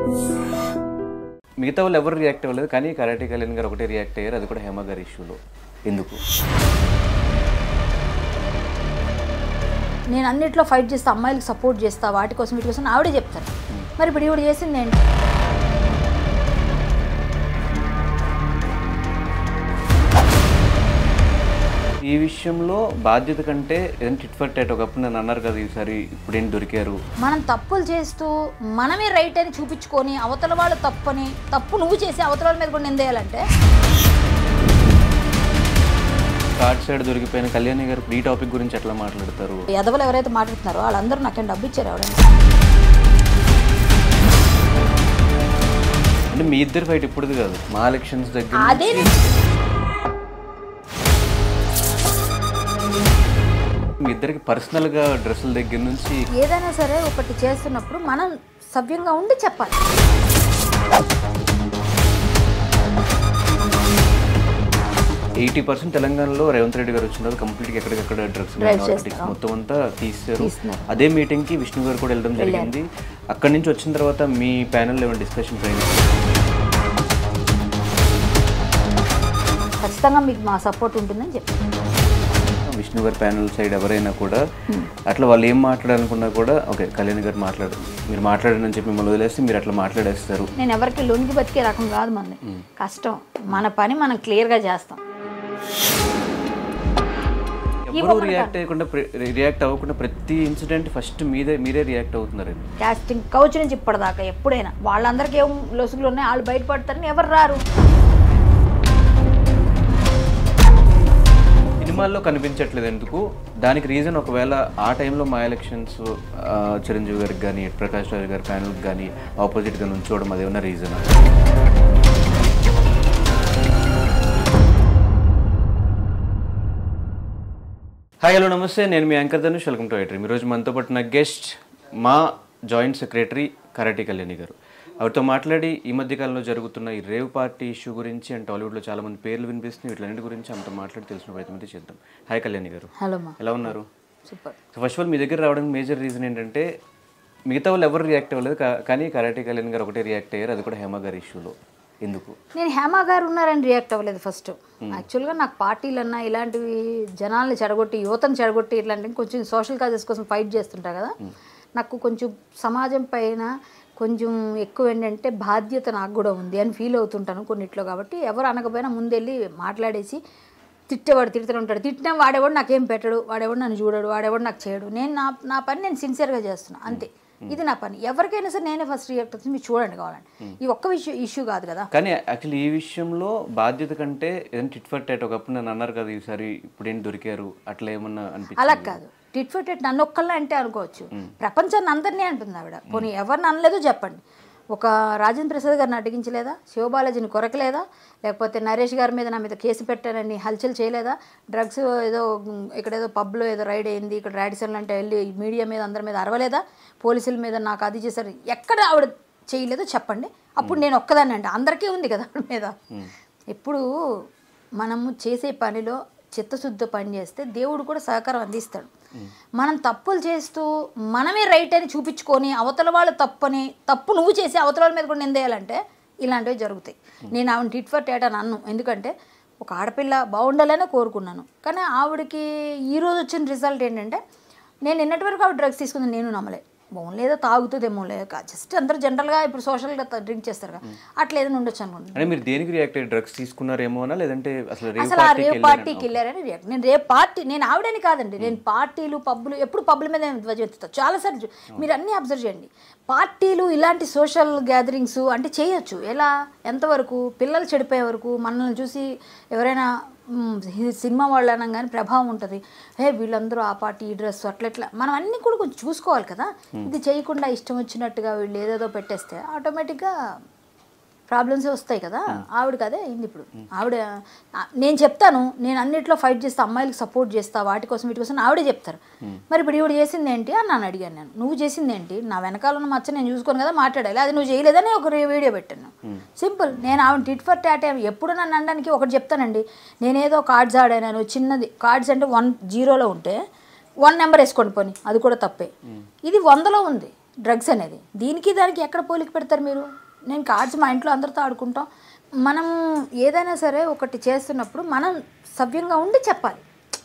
మిగతా వాళ్ళు ఎవరు రియాక్ట్ అవ్వలేదు కానీ కరాటే కళ్యాణ్ గారు ఒకటే రియాక్ట్ అయ్యారు అది కూడా హేమ గారి ఇష్యూలో ఎందుకు నేను అన్నిట్లో ఫైట్ చేస్తా అమ్మాయిలకు సపోర్ట్ చేస్తా వాటి కోసం వీటి కోసం ఆవిడే చెప్తారు మరి ఇప్పుడు ఈవిడ చేసింది ఏంటి ఈ విషయంలో బాధ్యత కంటే ఏదైనా టిట్ ఫర్ టైట్ ఒకప్పుడు నన్ను అన్నారు కదా ఈసారి ఇప్పుడేం దొరికారు మనం తప్పులు చేస్తూ మనమే రైట్ అని చూపించుకొని అవతల వాళ్ళు తప్పని తప్పు నువ్వు చేసి అవతల వాళ్ళ మీద కూడా నిందేయాలంటే కార్డ్ సైడ్ దొరికిపోయిన కళ్యాణి గారు ఈ టాపిక్ గురించి ఎట్లా మాట్లాడతారు ఎదవలు ఎవరైతే మాట్లాడుతున్నారో వాళ్ళందరూ నాకేం డబ్బు ఇచ్చారు ఎవరైనా అంటే మీ ఇద్దరు ఫైట్ ఇప్పుడుది కాదు మా ఎలక్షన్స్ దగ్గర అదే మీ ఇద్దరికి పర్సనల్ గా డ్రెస్సుల దగ్గర నుంచి ఏదైనా సరే ఒకటి చేస్తున్నప్పుడు మనం సవ్యంగా ఉండి చెప్పాలి ఎయిటీ పర్సెంట్ తెలంగాణలో రేవంత్ రెడ్డి గారు వచ్చినారు కంప్లీట్ గా ఎక్కడికక్కడ డ్రగ్స్ Drive నార్కోటిక్స్ మొత్తం అంతా తీస్తారు తీస్తున్నారు. అదే మీటింగ్ కి విష్ణు గారు కూడా వెళ్ళడం జరిగింది అక్కడి నుంచి వచ్చిన తర్వాత మీ ప్యానల్ ఏమైనా డిస్కషన్ అయింది ఖచ్చితంగా మీకు మా సపోర్ట్ ఉంటుందని చెప్పి విష్ణు గారి ప్యానల్ సైడ్ ఎవరైనా కూడా అట్లా వాళ్ళు ఏం మాట్లాడాలనుకున్నా కూడా ఓకే కళ్యాణ్ గారు మాట్లాడు మీరు మాట్లాడండి అని చెప్పి మిమ్మల్ని వదిలేస్తే మీరు అట్లా మాట్లాడేస్తారు నేను ఎవరికి లొంగి బతికే రకం కాదు మంది కష్టం మన పని మనం క్లియర్గా చేస్తాం ఎవరు రియాక్ట్ అయ్యకుండా రియాక్ట్ అవ్వకుండా ప్రతి ఇన్సిడెంట్ ఫస్ట్ మీదే మీరే రియాక్ట్ అవుతున్నారు కాస్టింగ్ కౌచ్ నుంచి ఇప్పటిదాకా ఎప్పుడైనా వాళ్ళందరికీ ఏం లొసుగులు ఉన్నాయి వాళ్ళు బయటపడతారని ఎవరు రారు సినిమాల్లో కనిపించట్లేదు ఎందుకు దానికి రీజన్ ఒకవేళ ఆ టైంలో మా ఎలక్షన్స్ చిరంజీవి గారికి కానీ ప్రకాష్ రాజ్ గారి ప్యానల్కి కానీ ఆపోజిట్గా నుంచోవడం అదేమన్నా రీజన్ హాయ్ హలో నమస్తే నేను మీ యాంకర్ ధనుష్ వెల్కమ్ టు ఐట్రీ ఈరోజు మనతో పాటు నా గెస్ట్ మా జాయింట్ సెక్రటరీ కరాటి కళ్యాణి గారు ఆవిడతో మాట్లాడి ఈ మధ్య కాలంలో జరుగుతున్న ఈ రేవ్ పార్టీ ఇష్యూ గురించి అండ్ టాలీవుడ్లో చాలా మంది పేర్లు వినిపిస్తున్నాయి వీటిలన్నిటి గురించి ఆమెతో మాట్లాడి తెలిసిన ప్రయత్నం అయితే చేద్దాం హాయ్ కళ్యాణి గారు హలో మా ఎలా ఉన్నారు super so first of all మీ దగ్గర రావడానికి మేజర్ రీజన్ ఏంటంటే మిగతా వాళ్ళు ఎవరు రియాక్ట్ అవ్వలేదు కా- కానీ కరాటే కళ్యాణ్ గారు ఒకటే రియాక్ట్ అయ్యారు అది కూడా హేమ గారి ఇష్యూలో ఎందుకు నేను హేమ గారు ఉన్నారని రియాక్ట్ అవ్వలేదు ఫస్ట్ యాక్చువల్గా నాకు పార్టీలన్నా ఇలాంటివి జనాల్ని చెడగొట్టి యువతను చెడగొట్టి ఇట్లాంటివి కొంచెం సోషల్ కాజెస్ కోసం ఫైట్ చేస్తుంటా కదా నాకు కొంచెం సమాజం పైన కొంచెం ఎక్కువ ఏంటంటే బాధ్యత నాకు కూడా ఉంది అని ఫీల్ అవుతుంటాను కొన్నిట్లో కాబట్టి ఎవరు అనకపోయినా ముందెళ్ళి మాట్లాడేసి తిట్టేవాడు తిడుతూనే ఉంటాడు తిట్టినా వాడేవాడు నాకేం పెట్టడు వాడేవాడు నన్ను చూడడు వాడేవాడు నాకు చేయడు నేను నా నా పని నేను సిన్సియర్గా చేస్తున్నా అంతే ఇది నా పని ఎవరికైనా సరే నేనే ఫస్ట్ రియాక్ట్ అవుతుంది మీరు చూడండి కావాలండి ఈ ఒక్క విషయం ఇష్యూ కాదు కదా కానీ యాక్చువల్లీ ఈ విషయంలో బాధ్యత కంటే ఏదైనా టిట్ ఫర్ టైట్ ఒకప్పుడు నన్ను అన్నారు కదా ఈసారి ఇప్పుడేం దొరికారు అట్లా ఏమన్నా అనిపించింది అలా కాదు టిట్ ఫర్ టెట్ నన్ను ఒక్కళ్ళ అంటే అనుకోవచ్చు ప్రపంచాన్ని అందరినీ అంటుంది ఆవిడ పోనీ ఎవరిని అనలేదో చెప్పండి ఒక రాజేంద్ర ప్రసాద్ గారిని అడ్డగించలేదా శివబాలాజీని కొరకలేదా లేకపోతే నరేష్ గారి మీద నా మీద కేసు పెట్టారని హల్చల్ చేయలేదా డ్రగ్స్ ఏదో ఉమ్, ఇక్కడ ఏదో పబ్లో ఏదో రైడ్ అయింది ఇక్కడ రాడిసన్లు అంటే వెళ్ళి మీడియా మీద అందరి మీద అరవలేదా పోలీసుల మీద నాకు అది చేశారు ఎక్కడ ఆవిడ చేయలేదో చెప్పండి అప్పుడు నేను ఒక్కదాన్ని అంటే అందరికీ ఉంది కదా ఆవిడ మీద ఇప్పుడు మనము చేసే పనిలో చిత్తశుద్ధ పని చేస్తే దేవుడు కూడా సహకారం అందిస్తాడు మనం తప్పులు చేస్తూ మనమే రైట్ అని చూపించుకొని అవతల వాళ్ళు తప్పని తప్పు నువ్వు చేసి అవతల వాళ్ళ మీద కూడా నిందేయాలంటే ఇలాంటివి జరుగుతాయి నేను ఆవిడ టిట్ ఫర్ టేట్ అని అన్ను ఎందుకంటే ఒక ఆడపిల్ల బాగుండాలనే కోరుకున్నాను కానీ ఆవిడకి ఈరోజు వచ్చిన రిజల్ట్ ఏంటంటే నేను నిన్నటి వరకు ఆవిడ డ్రగ్స్ తీసుకుంది నేను నమ్మలే ఓన్లీ ఏదో తాగుతుందేమో లేక జస్ట్ అందరూ జనరల్గా ఇప్పుడు సోషల్గా డ్రింక్ చేస్తారు కదా అట్లా ఏదైనా ఉండొచ్చు అనుకుంటున్నాను అంటే మీరు దేనికి రియాక్ట్ అయ్యి డ్రగ్స్ తీసుకున్నారేమో అనా లేదంటే అసలు రేవ్ అసలు ఆ పార్టీకి రేవ్ వెళ్ళారని- పార్టీకి వెళ్ళారని రియాక్ట్ నేను రేపు పార్టీ నేను ఆవిడని కాదండి నేను పార్టీలు పబ్బులు ఎప్పుడు పబ్బుల మీద ధ్వజెత్తుతా చాలాసార్లు చూ- మీరు అన్నీ అబ్జర్వ్ చేయండి పార్టీలు ఇలాంటి సోషల్ గ్యాదరింగ్స్ అంటే చేయొచ్చు ఎలా ఎంతవరకు పిల్లలు చెడిపోయే వరకు మనల్ని చూసి ఎవరైనా మ్, హి- సినిమా వాళ్ళు అనగానే ప్రభావం ఉంటుంది హే వీళ్ళందరూ ఆ పార్టీ ఈ డ్రెస్ అట్లా ఇట్లా మనం అన్నీ కూడా కొంచెం చూసుకోవాలి కదా ఇది చేయకుండా ఇష్టం వచ్చినట్టుగా వీళ్ళు ఏదేదో పెట్టేస్తే ఆటోమేటిక్గా ప్రాబ్లమ్స్ వస్తాయి కదా ఆవిడకి అదే అయింది ఇప్పుడు ఆవిడ ఆ, నేను చెప్తాను నేను అన్నిట్లో ఫైట్ చేస్తా అమ్మాయిలకు సపోర్ట్ చేస్తా వాటి కోసం వీటి కోసం ఆవిడే చెప్తారు మరి ఇప్పుడు ఈవిడ చేసింది ఏంటి అని నన్ను అడిగాను నేను నువ్వు చేసింది ఏంటి నా వెనకాల ఉన్న మచ్చ నేను చూసుకోను కదా మాట్లాడాలి అది నువ్వు చేయలేదని ఒక రీ- వీడియో పెట్టాను సింపుల్ నేను ఆవిడ టిట్ ఫర్ టాట్ ఎప్పుడు నన్ను అనడానికి ఒకటి చెప్తానండి నేనేదో కార్డ్స్ ఆడాను చిన్నది కార్డ్స్ అంటే వన్ జీరోలో ఉంటే వన్ నెంబర్ వేసుకోండి పోనీ అది కూడా తప్పే ఇది వందలో ఉంది డ్రగ్స్ అనేది దీనికి దానికి ఎక్కడ పోలిక పెడతారు మీరు నేను కార్డ్స్ మా ఇంట్లో అందరితో ఆడుకుంటాం మనం ఏదైనా సరే ఒకటి చేస్తున్నప్పుడు మనం సవ్యంగా ఉండి చెప్పాలి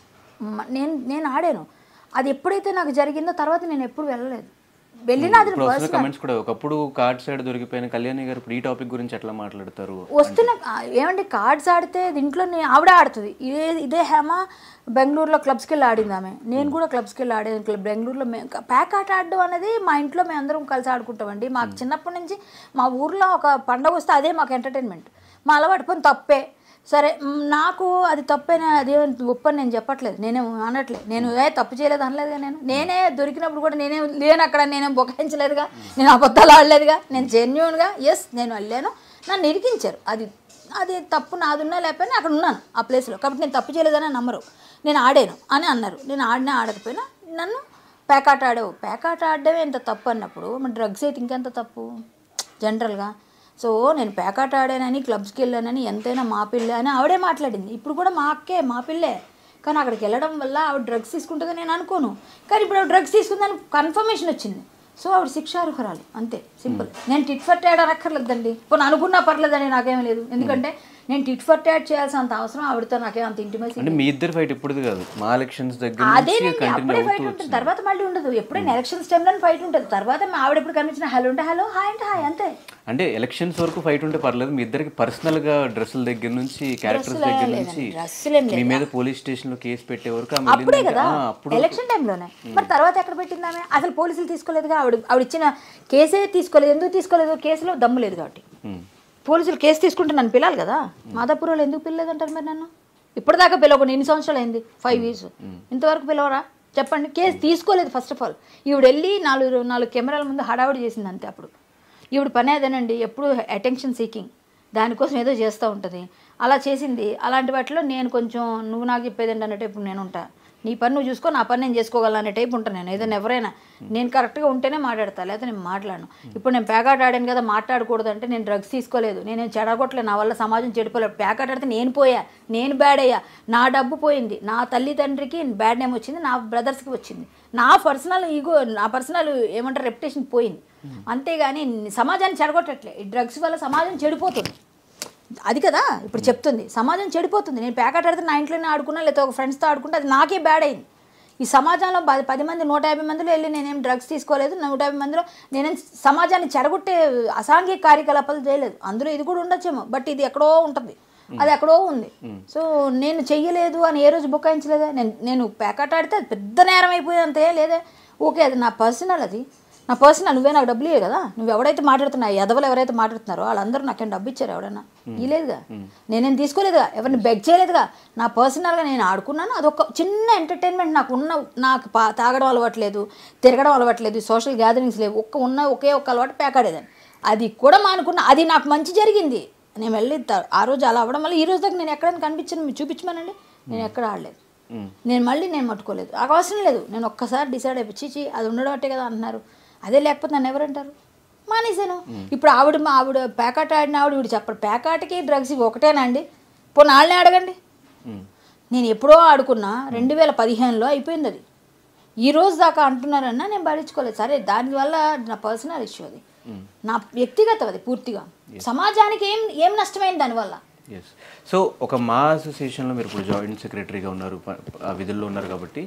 మ- నేను నేను ఆడాను అది ఎప్పుడైతే నాకు జరిగిందో తర్వాత నేను ఎప్పుడు వెళ్ళలేదు వెళ్ళినా అది ఇప్పుడు వస్తున్న కమెంట్స్ కూడా ఒకప్పుడు కార్డ్ సైడ్ దొరికిపోయిన కళ్యాణి గారు ఇప్పుడు ఈ టాపిక్ గురించి ఎట్లా మాట్లాడతారు వస్తున్న ఆ, ఏమండి కార్డ్స్ ఆడితే దీంట్లో నే- ఆవిడ ఆడుతుంది ఇదే ఇదే హేమ బెంగళూరులో క్లబ్స్కి వెళ్ళి ఆడింది ఆమె నేను కూడా క్లబ్స్కి వెళ్ళి ఆడేది క్లబ్ బెంగళూరులో మే ప్యాక్ ఆట ఆడడం అనేది మా ఇంట్లో మేము అందరం కలిసి ఆడుకుంటామండి మాకు చిన్నప్పటి నుంచి మా ఊర్లో ఒక పండగ వస్తే అదే మాకు ఎంటర్టైన్మెంట్ మా అలవాటు పని తప్పే సరే మ్, నాకు అది తప్పేనా అదే ఒప్పని నేను చెప్పట్లేదు నేనేం అనట్లేదు నేను ఏ తప్పు చేయలేదు అనలేదుగా నేను నేనే దొరికినప్పుడు కూడా నేనే లేను అక్కడ నేనేం బొకాయించలేదుగా నేను అబద్ధాలు ఆడలేదుగా నేను జెన్యున్గా ఎస్ నేను వెళ్ళాను నన్ను ఇరికించారు అది అది తప్పు నాదున్నా లేకపోయినా అక్కడ ఉన్నాను ఆ ప్లేస్లో కాబట్టి నేను తప్పు చేయలేదని నమ్మరు నేను ఆడాను అని అన్నారు నేను ఆడినా ఆడకపోయినా నన్ను పేకాట ఆడావు పేకాట ఆడడమే ఎంత తప్పు అన్నప్పుడు మరి డ్రగ్స్ అయితే ఇంకెంత తప్పు జనరల్గా సో నేను పేకాట ఆడానని క్లబ్స్కి వెళ్ళానని ఎంతైనా మా పిల్లే అని ఆవిడే మాట్లాడింది ఇప్పుడు కూడా మా అక్కే మా పిల్లే కానీ అక్కడికి వెళ్ళడం వల్ల ఆవిడ డ్రగ్స్ తీసుకుంటుందని నేను అనుకోను కానీ ఇప్పుడు ఆవిడ డ్రగ్స్ తీసుకుందని కన్ఫర్మేషన్ వచ్చింది సో ఆవిడ శిక్షార్హురాలు అంతే సింపుల్ నేను టిట్ ఫర్ ట్యాడ్ అనక్కర్లేదండి పోనీ అనుకున్నా పర్లేదని నాకేం లేదు ఎందుకంటే నేను టిట్ ఫర్ ట్యాడ్ చేయాల్సినంత అవసరం ఆవిడతో నాకేం అంత ఇంటిమేసి అంటే మీ ఇద్దరు ఫైట్ ఇప్పుడుది కాదు మా ఎలక్షన్స్ దగ్గర నుంచి అదేనండి కంటిన్యూ అప్పుడే అవుతూ ఫైట్ ఉంటుంది తర్వాత మళ్ళీ ఉండదు ఎప్పుడైనా ఎలక్షన్స్ టైంలో ఫైట్ ఉంటుంది తర్వాత మా ఆవిడ ఎప్పుడు కనిపించిన హలో అంటే హలో హాయ్ అంటే హాయ్ అంతే అంటే ఎలక్షన్స్ వరకు ఫైట్ ఉంటే పర్లేదు మీ ఇద్దరికి పర్సనల్ గా డ్రెస్సుల దగ్గర నుంచి క్యారెక్టర్స్ దగ్గర నుంచి డ్రెస్సులు ఏం మీ మీద పోలీస్ స్టేషన్ లో కేసు పెట్టే వరకు ఆమె అప్పుడే వెళ్ళిందంటే, కదా ఆ, అప్పుడు ఎలక్షన్ టైంలోనే మరి తర్వాత ఎక్కడ పెట్టింది ఆమె అసలు పోలీసులు తీసుకోలేదుగా ఆవిడ ఆవిడ ఇచ్చిన కేసే తీసుకోలేదు ఎందుకు తీసుకోలేదు కేసులో దమ్ము లేదు కాబట్టి ఉమ్. పోలీసులు కేసు తీసుకుంటే నన్ను పిలాలి కదా మాదాపూర్లో ఎందుకు పిల్లలేదంటారు మరి నన్ను ఇప్పటిదాకా పిలవకుండా ఎన్ని సంవత్సరాలు అయింది ఫైవ్ ఇయర్స్ ఇంతవరకు పిలవరా చెప్పండి కేసు తీసుకోలేదు ఫస్ట్ ఆఫ్ ఆల్ ఈవిడ వెళ్ళి నాలుగు నాలుగు కెమెరాల ముందు హడావుడి చేసింది అంతే అప్పుడు ఈవిడ పని అదేనండి ఎప్పుడు అటెన్షన్ సీకింగ్ దానికోసం ఏదో చేస్తూ ఉంటుంది అలా చేసింది అలాంటి వాటిలో నేను కొంచెం నువ్వు నాకు చెప్పేది ఏంటంటే ఇప్పుడు నేను ఉంటా నీ పని నువ్వు చూసుకో నా పని నేను చేసుకోగలను అనే టైప్ ఉంటాను నేను ఏదైనా ఎవరైనా నేను కరెక్ట్గా ఉంటేనే మాట్లాడతా లేకపోతే నేను మాట్లాడను ఇప్పుడు నేను ప్యాకాట్ ఆడాను కదా మాట్లాడకూడదు అంటే నేను డ్రగ్స్ తీసుకోలేదు నేనేం చెడగొట్టలేదు నా వల్ల సమాజం చెడిపోలేదు ప్యాకాట్ ఆడితే నేను పోయా నేను బ్యాడ్ అయ్యా నా డబ్బు పోయింది నా తల్లి తండ్రికి బ్యాడ్ నేమ్ వచ్చింది నా బ్రదర్స్కి వచ్చింది నా పర్సనల్ ఈగో నా పర్సనల్ ఏమంటారు రెప్యుటేషన్ పోయింది అంతేగాని సమాజాన్ని చెడగొట్టట్లే ఈ డ్రగ్స్ వల్ల సమాజం చెడిపోతుంది అది కదా ఇప్పుడు చెప్తుంది సమాజం చెడిపోతుంది నేను ప్యాకెట్ ఆడితే నా ఇంట్లోనే ఆడుకున్నా లేకపోతే ఒక ఫ్రెండ్స్తో ఆడుకుంటే అది నాకే బ్యాడ్ అయింది ఈ సమాజంలో పది పది మంది నూట యాభై మందిలో వెళ్ళి నేనేం డ్రగ్స్ తీసుకోలేదు నూట యాభై మందిలో నేనేం సమాజాన్ని చెడగొట్టే అసాంఘిక కార్యకలాపాలు చేయలేదు అందులో ఇది కూడా ఉండొచ్చేమో బట్ ఇది ఎక్కడో ఉంటుంది అది ఎక్కడో ఉంది సో నేను చెయ్యలేదు అని ఏ రోజు బుకాయించలేదా నేను నేను ప్యాకెట్ ఆడితే అది పెద్ద నేరం అయిపోయింది అంతే లేదే ఓకే అది నా పర్సనల్ అది నా పర్సనల్ నువ్వే నాకు డబ్బులు ఇవ్వవు కదా నువ్వు ఎవరైతే మాట్లాడుతున్నావు ఎదవలు ఎవరైతే మాట్లాడుతున్నారో వాళ్ళందరూ నాకేం డబ్బు ఇచ్చారు ఎవడన్నా ఇలేదుగా నేనేం తీసుకోలేదుగా ఎవరిని బెగ్ చేయలేదుగా నా పర్సనల్గా నేను ఆడుకున్నాను అదొక చిన్న ఎంటర్టైన్మెంట్ నాకు ఉన్న నాకు పా తాగడం అలవాట్లేదు తిరగడం అలవాట్లేదు సోషల్ గ్యాదరింగ్స్ లేవు ఒక్క ఉన్న ఒకే ఒక్క అలవాటు పేకాడేదాన్ని అది కూడా మానుకున్న అది నాకు మంచి జరిగింది నేను వెళ్ళి త- ఆ రోజు అలా అవ్వడం వల్ల ఈ రోజు దాకా నేను ఎక్కడైనా కనిపించాను మీరు చూపించమనండి నేను ఎక్కడ ఆడలేదు ఉమ్. నేను మళ్ళీ నేను పట్టుకోలేదు నాకు అవసరం లేదు నేను ఒక్కసారి డిసైడ్ అయిపోయి చీచి అది ఉండడం అట్టే కదా అంటున్నారు అదే లేకపోతే నన్ను ఎవరంటారు మానేశాను ఇప్పుడు ఆవిడ మా ఆవిడ ప్యాకాట ఆడిన ఆవిడ వీడు చెప్పడు ప్యాకాటకి డ్రగ్స్ ఇవి ఒకటేనా అండి పోనీ వాళ్ళనే అడగండి ఉమ్. నేను ఎప్పుడో ఆడుకున్నా రెండు వేల పదిహేనులో అయిపోయింది అది ఈ రోజు దాకా అంటున్నారన్నా నేను పడించుకోలేదు సరే దానివల్ల నా పర్సనల్ ఇష్యూ అది నా వ్యక్తిగతం అది పూర్తిగా సమాజానికి ఏం ఏం నష్టమైంది దానివల్ల ఎస్ సో ఒక మా అసోసియేషన్లో మీరు ఇప్పుడు జాయింట్ సెక్రటరీగా ఉన్నారు ప- ఆ విధుల్లో ఉన్నారు కాబట్టి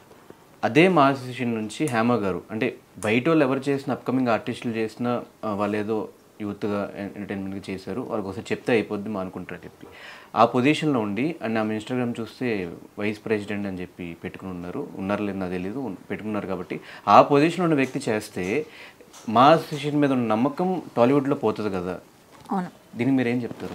అదే మా అసోసియేషన్ నుంచి హేమ గారు అంటే బయట వాళ్ళు ఎవరు చేసిన అప్కమింగ్ ఆర్టిస్టులు చేసిన వాళ్ళు ఏదో యూత్గా ఎంటర్టైన్మెంట్గా చేశారు వాళ్ళకి ఒకసారి చెప్తే అయిపోద్ది మా అనుకుంటారు చెప్పి ఆ పొజిషన్లో ఉండి అండ్ ఆమె ఇన్స్టాగ్రామ్ చూస్తే వైస్ ప్రెసిడెంట్ అని చెప్పి పెట్టుకుని ఉన్నారు ఉన్నారు లేదు నాకు తెలీదు ఉన్- పెట్టుకున్నారు కాబట్టి ఆ పొజిషన్లో ఉన్న వ్యక్తి చేస్తే మా అసోసియేషన్ మీద ఉన్న నమ్మకం టాలీవుడ్లో పోతుంది కదా అవును దీనికి మీరు ఏం చెప్తారు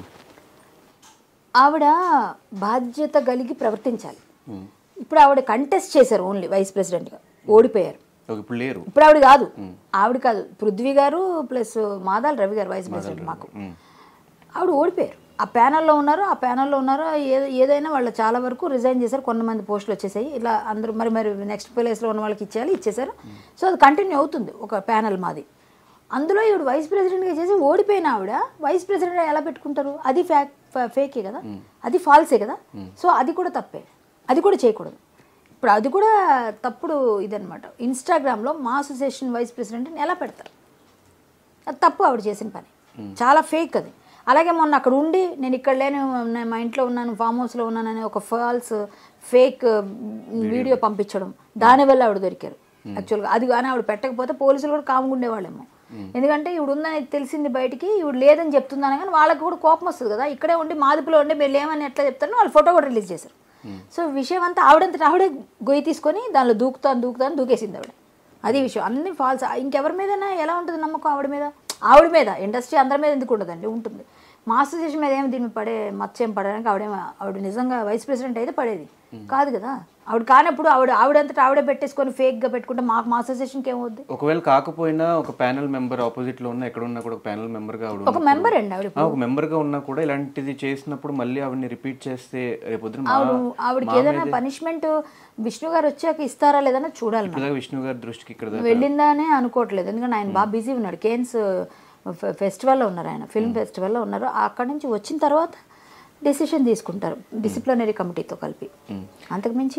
ఆవిడ బాధ్యత కలిగి ప్రవర్తించాలి ఇప్పుడు ఆవిడ కంటెస్ట్ చేశారు ఓన్లీ వైస్ ప్రెసిడెంట్గా ఓడిపోయారు ఒక ఇప్పుడు లేరు ఇప్పుడు ఆవిడ కాదు ఆవిడ కాదు పృథ్వీ గారు ప్లస్ మాదాల్ రవి గారు వైస్ ప్రెసిడెంట్ మాకు మ్మ్. ఆవిడ ఓడిపోయారు ఆ ప్యానల్లో ఉన్నారు ఆ ప్యానల్లో ఉన్నారు ఏ- ఏదైనా వాళ్ళు చాలా వరకు రిజైన్ చేశారు కొంతమంది పోస్టులు వచ్చేసాయి ఇలా అందరూ మరి మరి నెక్స్ట్ ప్లేస్లో ఉన్న వాళ్ళకి ఇచ్చేయాలి ఇచ్చేసారు సో అది కంటిన్యూ అవుతుంది ఒక ప్యానల్ మాది అందులో ఈవిడ వైస్ ప్రెసిడెంట్గా చేసి ఓడిపోయిన ఆవిడ వైస్ ప్రెసిడెంట్ ఎలా పెట్టుకుంటారు అది ఫ్యాక్ ఫేకే కదా అది ఫాల్సే కదా సో అది కూడా తప్పే అది కూడా చేయకూడదు ఇప్పుడు అది కూడా తప్పుడు ఇదనమాట ఇన్స్టాగ్రామ్లో మా అసోసియేషన్ వైస్ ప్రెసిడెంట్ని ఎలా పెడతారు అది తప్పు ఆవిడ చేసిన పని చాలా ఫేక్ అది అలాగే మొన్న అక్కడ ఉండి నేను ఇక్కడ లేను నేను మా ఇంట్లో ఉన్నాను ఫామ్ హౌస్లో ఉన్నానని ఒక ఫాల్స్ ఫేక్ వీడియో పంపించడం దానివల్ల ఆవిడ దొరికారు యాక్చువల్గా అది కానీ ఆవిడ పెట్టకపోతే పోలీసులు కూడా కాముగా ఉండేవాళ్ళేమో ఎందుకంటే ఈవిడ ఉందని తెలిసింది బయటికి ఈవిడ లేదని చెప్తున్నాను కానీ వాళ్ళకి కూడా కోపం వస్తుంది కదా ఇక్కడే ఉండి మాదిపులో ఉండి మీరు లేమని ఎట్లా చెప్తారో వాళ్ళు ఫోటో కూడా రిలీజ్ చేశారు సో విషయం అంతా ఆవిడంతట ఆవిడే గొయ్యి తీసుకొని దానిలో దూకుతాను దూకుతాను దూకేసింది ఆవిడ అది విషయం అన్ని ఫాల్స్ ఇంకెవరి మీదైనా ఎలా ఉంటుంది నమ్మకం ఆవిడ మీద ఆవిడ మీద ఇండస్ట్రీ అందరి మీద ఎందుకు ఉండదండి ఉంటుంది మా అసోసియేషన్ మీద ఏమి దీన్ని పడే మత్స్యం పడడానికి ఆవిడ ఆవిడ నిజంగా వైస్ ప్రెసిడెంట్ అయితే పడేది కాదు కదా ఆవిడ కానప్పుడు ఆవిడ ఆవిడంతటా ఆవిడే పెట్టేసుకొని ఫేక్గా పెట్టుకుంటే మాకు మా అసోసియేషన్కి ఏమవుద్ది ఒకవేళ కాకపోయినా ఒక ప్యానల్ మెంబర్ ఆపోజిట్ లో ఉన్న ఎక్కడ ఉన్నా కూడా ఒక ప్యానల్ మెంబర్ గా ఆవిడ ఒక ఉన్నప్పుడు- మెంబర్ అండి ఆవిడ ఆ, ఒక మెంబర్ గా ఉన్నా కూడా ఇలాంటిది చేసినప్పుడు మళ్ళీ ఆవిడని రిపీట్ చేస్తే రేపొద్దున మా- ఆవిడ ఆవిడకి ఏదైనా పనిష్మెంట్ విష్ణు గారు వచ్చాక ఇస్తారా లేదన్నా చూడాలి మనం. ఇలాగ విష్ణు గారి దృష్టికి ఇక్కడ దాకా- వెళ్ళిందానే అనుకోవట్లేదు ఎందుకంటే ఆయన బాగా బిజీ ఉన్నాడు కేన్స్ ఫె- ఫెస్టివల్లో ఉన్నారు ఆయన ఫిల్మ్ ఫెస్టివల్లో ఉన్నారు అక్కడి నుంచి వచ్చిన తర్వాత డెసిషన్ తీసుకుంటారు డిసిప్లినరీ కమిటీతో కలిపి అంతకుమించి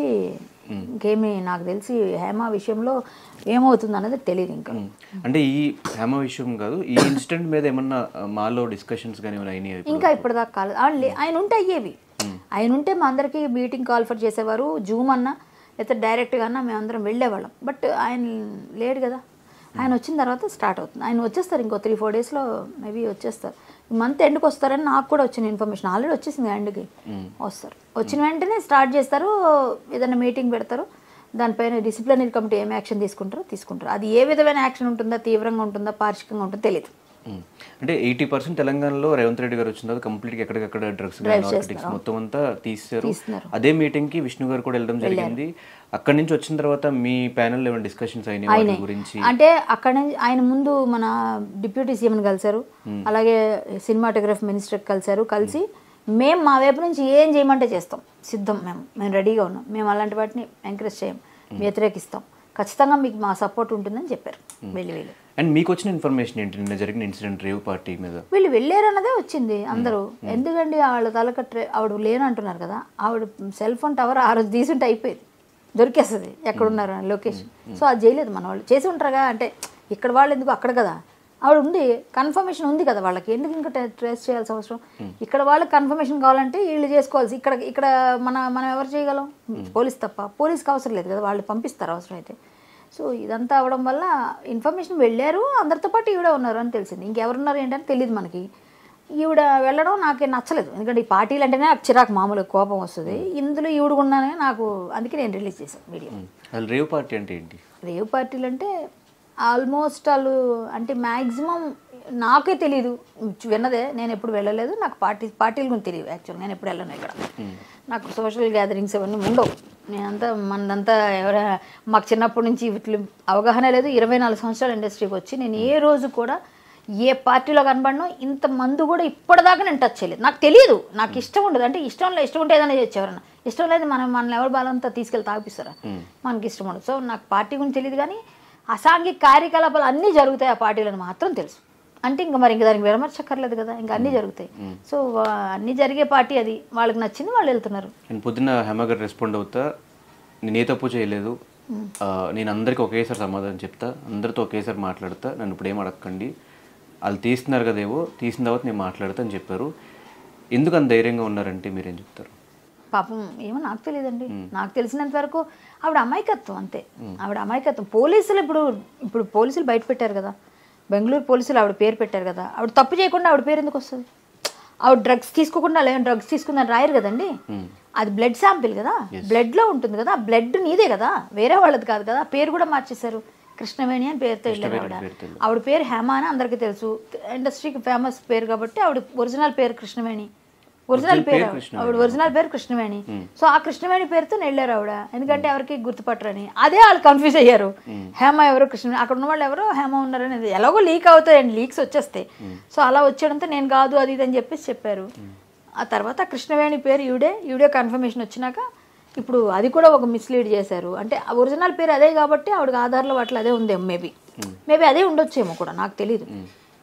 ఇంకేమీ నాకు తెలిసి హేమ విషయంలో ఏమవుతుంది అన్నది తెలియదు ఇంకా అంటే ఈ హేమ విషయం కాదు ఈ ఇన్సిడెంట్ మీద ఏమన్నా ఆ, మాలో డిస్కషన్స్ కానీ ఏమైనా అయినాయి ఇంకా ఇప్పటిదాకా కాలేదు ఆయన లే- ఆయన ఉంటే అయ్యేవి ఆయన ఉంటే మా అందరికీ మీటింగ్ కాల్ఫర్ చేసేవారు జూమ్ అన్నా లేకపోతే డైరెక్ట్గా అన్నా మేమందరం వెళ్ళేవాళ్ళం బట్ ఆయన లేడు కదా ఆయన వచ్చిన తర్వాత స్టార్ట్ అవుతుంది ఆయన వచ్చేస్తారు ఇంకో త్రీ ఫోర్ డేస్లో మేబీ వచ్చేస్తారు ఈ మంత్ ఎండ్కి వస్తారని నాకు కూడా వచ్చిన ఇన్ఫర్మేషన్ ఆల్రెడీ వచ్చేసింది ఎండ్కి వస్తారు వచ్చిన వెంటనే స్టార్ట్ చేస్తారు ఏదైనా మీటింగ్ పెడతారు దానిపైన డిసిప్లినరీ కమిటీ ఏం యాక్షన్ తీసుకుంటారో తీసుకుంటారు అది ఏ విధమైన యాక్షన్ ఉంటుందా తీవ్రంగా ఉంటుందా పార్షికంగా ఉంటుందో తెలియదు ఉమ్. అంటే ఎయిటీ పర్సెంట్ తెలంగాణలో రేవంత్ రెడ్డి గారు వచ్చిన తర్వాత కంప్లీట్ ఎక్కడికక్కడ డ్రగ్స్ నార్కటిక్స్ మొత్తం అంతా తీస్తారు తీస్తున్నారు. అదే మీటింగ్ కి విష్ణు గారు కూడా వెళ్ళడం జరిగింది అక్కడి నుంచి వచ్చిన తర్వాత మీ ప్యానెల్ ఏమైనా డిస్కషన్స్ అయినాయి వాటి గురించి అంటే అక్కడ నుంచి ఆయన ముందు మన డిప్యూటీ సీఎం కలిశారు అలాగే సినిమాటోగ్రఫీ మినిస్టర్ కలిశారు కలిసి మేము మా వైపు నుంచి ఏం చేయమంటే చేస్తాం సిద్ధం మేము మేము రెడీగా ఉన్నాం మేము అలాంటి వాటిని ఎంకరేజ్ చేయం వ్యతిరేకిస్తాం ఖచ్చితంగా మీకు మా సపోర్ట్ ఉంటుందని చెప్పారు వెళ్ళి వెళ్ళి అండ్ మీకు వచ్చిన ఇన్ఫర్మేషన్ ఏంటి నిన్న జరిగిన ఇన్సిడెంట్ రేవ్ పార్టీ మీద వీళ్ళు వెళ్ళారు అన్నదే వచ్చింది అందరూ ఎందుకండి వాళ్ళ తలకట్రే ఆవిడ లేనంటున్నారు కదా ఆవిడ సెల్ ఫోన్ టవర్ ఆ రోజు తీసుంటే అయిపోయేది దొరికేస్తుంది ఎక్కడున్నారు అని లొకేషన్ సో అది చేయలేదు మన వాళ్ళు చేసి ఉంటారుగా అంటే ఇక్కడ వాళ్ళు ఎందుకు అక్కడ కదా ఆవిడ ఉంది కన్ఫర్మేషన్ ఉంది కదా వాళ్ళకి ఎందుకు ఇంకా ట్రేస్ చేయాల్సిన అవసరం ఇక్కడ వాళ్ళకి కన్ఫర్మేషన్ కావాలంటే వీళ్ళు చేసుకోవాల్సి ఇక్కడ ఇక్కడ మన మనం ఎవరు చేయగలం పోలీస్ తప్ప పోలీస్కి అవసరం లేదు కదా వాళ్ళు పంపిస్తారు అవసరం అయితే సో ఇదంతా అవడం వల్ల ఇన్ఫర్మేషన్ వెళ్ళారు అందరితో పాటు ఈవిడ ఉన్నారు అని తెలిసింది ఇంకెవరున్నారు ఏంటని తెలియదు మనకి ఈవిడ వెళ్ళడం నాకేం నచ్చలేదు ఎందుకంటే ఈ పార్టీలు అంటేనే నాకు చిరాకు మామూలు కోపం వస్తుంది ఇందులో ఈవిడ ఉన్నానే నాకు అందుకే నేను రిలీజ్ చేశాను వీడియో అసలు రేవ్ పార్టీ అంటే ఏంటి రేవ్ పార్టీలు అంటే ఆల్మోస్ట్ వాళ్ళు అంటే మ్యాక్సిమం నాకే తెలియదు విన్నదే నేను ఎప్పుడు వెళ్ళలేదు నాకు పార్టీ పార్టీల గురించి తెలియదు యాక్చువల్ నేను ఎప్పుడు వెళ్ళను ఇక్కడ నాకు సోషల్ గ్యాదరింగ్స్ అవన్నీ ఉండవు నేనంతా మనదంతా ఎవర మాకు చిన్నప్పటి నుంచి వీటి అవగాహన లేదు ఇరవై నాలుగు సంవత్సరాల ఇండస్ట్రీకి వచ్చి నేను ఏ రోజు కూడా ఏ పార్టీలో కనబడను ఇంత మందు కూడా ఇప్పటిదాకా నేను టచ్ చేయలేదు నాకు తెలియదు నాకు ఇష్టం ఉండదు అంటే ఇష్టం లేదు ఇష్టం ఉంటే ఏదైనా చేయొచ్చు ఎవరన్నా ఇష్టం లేదు మనం మనల్ని ఎవరు బాలంతా తీసుకెళ్ళి తాగిపిస్తారా మనకి ఇష్టం ఉండదు సో నాకు పార్టీ గురించి తెలియదు కానీ అసాంఘిక కార్యకలాపాలు అన్నీ జరుగుతాయి ఆ పార్టీలను మాత్రం తెలుసు అంటే ఇంకా మరి ఇంకా దానికి విడమర్చక్కర్లేదు కదా ఇంకా అన్నీ జరుగుతాయి సో వా- అన్నీ జరిగే పార్టీ అది వాళ్ళకి నచ్చింది వాళ్ళు వెళ్తున్నారు నేను పొద్దున్న హేమ గారు రెస్పాండ్ అవుతా నేను ఏ తప్పు చేయలేదు ఆ, నేను అందరికీ ఒకేసారి సమాధానం చెప్తా అందరితో ఒకేసారి మాట్లాడతా నన్ను ఇప్పుడు ఏం అడగకండి వాళ్ళు తీస్తున్నారు కదేవో తీసిన తర్వాత నేను మాట్లాడతా అని చెప్పారు ఎందుకు అంత ధైర్యంగా ఉన్నారంటే మీరేం చెప్తారు పాపం ఏమో నాకు తెలియదండి నాకు తెలిసినంత వరకు ఆవిడ అమాయకత్వం అంతే ఆవిడ అమాయకత్వం పోలీసులు ఇప్పుడు ఇప్పుడు పోలీసులు బయట పెట్టారు కదా బెంగళూరు పోలీసులు ఆవిడ పేరు పెట్టారు కదా ఆవిడ తప్పు చేయకుండా ఆవిడ పేరు ఎందుకు వస్తుంది ఆవిడ డ్రగ్స్ తీసుకోకుండా లేని డ్రగ్స్ తీసుకుందని రాయరు కదండి అది బ్లడ్ శాంపిల్ కదా బ్లడ్ లో ఉంటుంది కదా బ్లడ్ నీదే కదా వేరే వాళ్ళది కాదు కదా పేరు కూడా మార్చేశారు కృష్ణవేణి అని పేరుతో వెళ్ళారు ఆవిడ పేరుతో ఆవిడ పేరు హేమ అని అందరికీ తెలుసు ఇండస్ట్రీకి ఫేమస్ పేరు కాబట్టి ఆవిడ ఒరిజినల్ పేరు కృష్ణవేణి ఒరిజినల్ పేరు ఆవిడ. ఆవిడ ఒరిజినల్ పేరు కృష్ణవేణి సో ఆ కృష్ణవేణి పేరుతో వెళ్ళారు ఆవిడ ఎందుకంటే ఎవరికి గుర్తుపట్టరని అదే వాళ్ళు కన్ఫ్యూజ్ అయ్యారు హేమ ఎవరు కృష్ణవేణి అక్కడ ఉన్న వాళ్ళు ఎవరో హేమ ఉన్నారని అది ఎలాగో లీక్ అవుతాయండి లీక్స్ వచ్చేస్తాయి సో అలా వచ్చేయడంతో నేను కాదు అది ఇది అని చెప్పేసి చెప్పారు ఆ తర్వాత కృష్ణవేణి పేరు ఈవిడే ఈవిడే కన్ఫర్మేషన్ వచ్చినాక ఇప్పుడు అది కూడా ఒక మిస్లీడ్ చేశారు అంటే ఒరిజినల్ పేరు అదే కాబట్టి ఆవిడకి ఆధార్లో వాటిలో అదే ఉందేమో మేబీ మేబీ అదే ఉండొచ్చేమో కూడా నాకు తెలియదు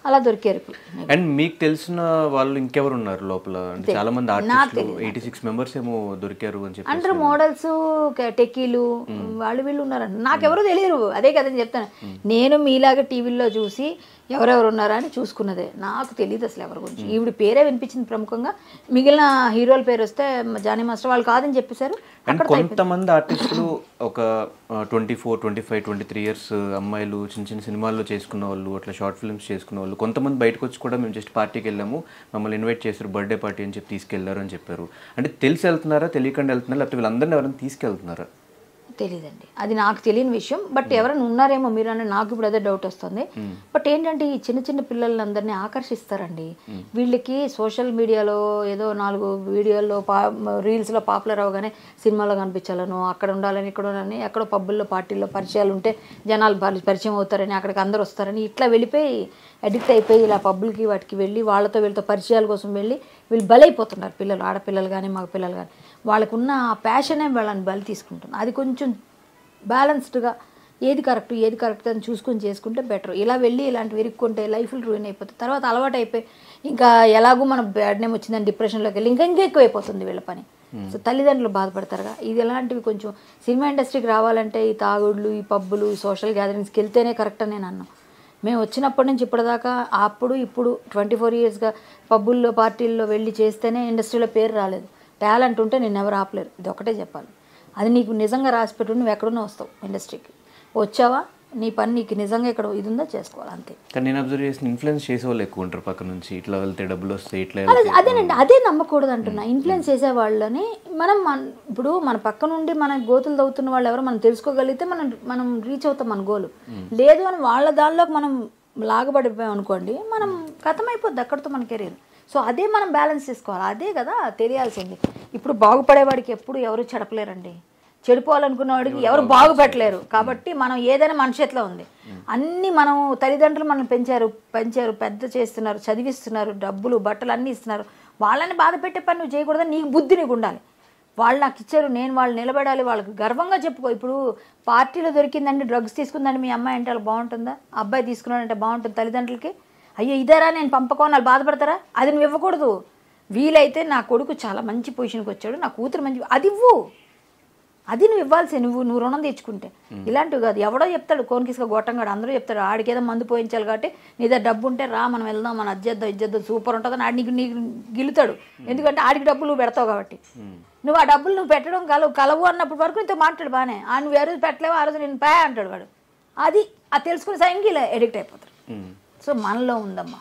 అలా దొరికారు ఇప్పుడు అండ్ మీకు తెలిసిన వాళ్ళు ఇంకెవరు ఉన్నారు లోపల అంటే చాలా మంది ఆర్టిస్టులు ఎయిటీ సిక్స్ మెంబర్స్ ఏమో దొరికారు అని చెప్పి అందరూ మోడల్స్ టెక్కీలు వాళ్ళు వీళ్ళు ఉన్నారంట నాకెవరూ తెలియరు అదే కదని చెప్తాను నేను మీలాగా టీవీల్లో చూసి ఎవరెవరు ఉన్నారా అని చూసుకున్నదే నాకు తెలియదు అసలు ఎవరి గురించి ఈవిడ పేరే వినిపించింది ప్రముఖంగా మిగిలిన హీరోల పేరు వస్తే జానీ మాస్టర్ వాళ్ళు కాదని చెప్పేశారు అండ్ కొంతమంది ఆర్టిస్టులు ఒక twenty four twenty five twenty three years అమ్మాయిలు చిన్న చిన్న సినిమాల్లో చేసుకున్న వాళ్ళు అట్లా షార్ట్ ఫిల్మ్స్ చేసుకున్న వాళ్ళు కొంతమంది బయటకు వచ్చి కూడా మేము జస్ట్ పార్టీకి వెళ్ళాము మమ్మల్ని ఇన్వైట్ చేశారు బర్త్డే పార్టీ అని చెప్పి తీసుకెళ్లారు అని చెప్పారు అంటే తెలిసి వెళ్తున్నారా తెలియకుండా వెళ్తున్నారా లేకపోతే వీళ్ళందరినీ ఎవరైనా తీసుకెళ్తున్నారా తెలియదండి అది నాకు తెలియని విషయం బట్ ఎవరైనా ఉన్నారేమో మీరు అని నాకు ఇప్పుడు అదే డౌట్ వస్తుంది బట్ ఏంటంటే ఈ చిన్న చిన్న పిల్లలందరినీ ఆకర్షిస్తారండి వీళ్ళకి సోషల్ మీడియాలో ఏదో నాలుగు వీడియోల్లో పా రీల్స్లో పాపులర్ అవగానే సినిమాలో కనిపించాలను అక్కడ ఉండాలని ఇక్కడ ఉండాలని ఎక్కడో పబ్బుల్లో పార్టీల్లో పరిచయాలు ఉంటే జనాలు పరి- పరిచయం అవుతారని అక్కడికి అందరు వస్తారని ఇట్లా వెళ్ళిపోయి అడిక్ట్ అయిపోయి ఇలా పబ్బులకి వాటికి వెళ్ళి వాళ్ళతో వీళ్ళతో పరిచయాల కోసం వెళ్ళి వీళ్ళు బలైపోతున్నారు పిల్లలు ఆడపిల్లలు కానీ మగ పిల్లలు కానీ వాళ్ళకున్న ఆ ప్యాషనే వాళ్ళని బలి తీసుకుంటుంది అది కొంచెం బ్యాలెన్స్డ్గా ఏది కరెక్ట్ ఏది కరెక్ట్ అని చూసుకొని చేసుకుంటే బెటర్ ఇలా వెళ్ళి ఇలాంటివి ఇరుక్కుంటే లైఫ్లు రూయిన్ అయిపోతాయి తర్వాత అలవాటు అయిపోయి ఇంకా ఎలాగో మన బ్యాడ్ నేమ్ వచ్చిందని డిప్రెషన్లోకి వెళ్ళి ఇంకా ఇంకా ఎక్కువ అయిపోతుంది వీళ్ళ పని సో తల్లిదండ్రులు బాధపడతారుగా ఇది ఎలాంటివి కొంచెం సినిమా ఇండస్ట్రీకి రావాలంటే ఈ తాగుడులు ఈ పబ్బులు ఈ సోషల్ గ్యాదరింగ్స్కి వెళ్తేనే కరెక్ట్ అని నేను అన్నాను మేము వచ్చినప్పటి నుంచి ఇప్పటిదాకా అప్పుడు ఇప్పుడు ట్వంటీ ఫోర్ ఇయర్స్గా పబ్బుల్లో పార్టీల్లో వెళ్ళి చేస్తేనే ఇండస్ట్రీలో పేరు రాలేదు టాలెంట్ ఉంటే నేను ఎవరు ఆపలేరు ఇది ఒకటే చెప్పాలి అది నీకు నిజంగా రాసి పెట్టు నువ్వు ఎక్కడున్నా వస్తావు ఇండస్ట్రీకి వచ్చావా నీ పని నీకు నిజంగా ఇక్కడ ఇది ఉందో చేసుకోవాలి అంతే కానీ నేను అబ్జర్వ్ చేసిన ఇన్ఫ్లుయెన్స్ చేసే వాళ్ళు ఎక్కువ ఉంటారు పక్క నుంచి ఇట్లా వెళ్తే డబ్బులు వస్తాయి ఇట్లా అదే వెళ్తే అదేనండి అదే నమ్మకూడదు అంటున్నా ఇన్ఫ్లుయెన్స్ చేసే వాళ్ళని మనం మన ఇప్పుడు మన పక్క నుండి మన గోతులు తవ్వుతున్న వాళ్ళు ఎవరో మనం తెలుసుకోగలిగితే మనం మనం రీచ్ అవుతాం మన గోలు లేదు అని వాళ్ళ దానిలోకి మనం లాగబడిపోయాం అనుకోండి మనం అయిపోద్ది అక్కడితో మన కెరీర్ సో అదే మనం బ్యాలెన్స్ చేసుకోవాలి అదే కదా తెలియాల్సింది ఇప్పుడు బాగుపడేవాడికి ఎప్పుడు ఎవరు చెడపలేరండి చెడిపోవాలనుకున్న వాడికి ఎవరు బాగుపెట్టలేరు కాబట్టి మనం ఏదైనా మన చేతిలో ఉంది అన్ని మనం తల్లిదండ్రులు మనం పెంచారు పెంచారు పెద్ద చేస్తున్నారు చదివిస్తున్నారు డబ్బులు బట్టలు అన్నీ ఇస్తున్నారు వాళ్ళని బాధ పెట్టే పని నువ్వు చేయకూడదని నీకు బుద్ధి నీకు ఉండాలి వాళ్ళు నాకు ఇచ్చారు నేను వాళ్ళు నిలబడాలి వాళ్ళకి గర్వంగా చెప్పుకో ఇప్పుడు పార్టీలో దొరికిందండి డ్రగ్స్ తీసుకుందండి మీ అమ్మాయి అంటే వాళ్ళు బాగుంటుందా అబ్బాయి తీసుకున్నాడంటే బాగుంటుంది తల్లిదండ్రులకి అయ్యో ఇదేరా నేను పంపకో వాళ్ళు బాధపడతారా అది నువ్వు ఇవ్వకూడదు వీలైతే నా కొడుకు చాలా మంచి పొజిషన్కి వచ్చాడు నా కూతురు మంచి అది ఇవ్వు అది నువ్వు ఇవ్వాల్సి నువ్వు నువ్వు రుణం తెచ్చుకుంటే ఇలాంటివి కాదు ఎవడో చెప్తాడు కోనికిసుక గొట్టంగాడు అందరూ చెప్తాడు ఆడికి ఏదో మందు పోయించాలి కాబట్టి నీ దగ్గర డబ్బు ఉంటే రా మనం వెళ్దాం మన అజ్జేద్దాం ఇజ్జేద్దాం సూపర్ ఉంటుంది అని ఆడి నీకు నీకు గిలుతాడు ఎందుకంటే ఆడికి డబ్బులు నువ్వు పెడతావు కాబట్టి నువ్వు ఆ డబ్బులు నువ్వు పెట్టడం కలవు కలవు అన్నప్పటి వరకు నీతో మాట్లాడు బాగానే ఆ నువ్వు ఏ రోజు పెట్టలేవు ఆ రోజు నేను పే అంటాడు వాడు అది అది తెలుసుకునే సైన్కి ఇలా ఎడిక్ట్ అయిపోతారు సో మనలో ఉందమ్మా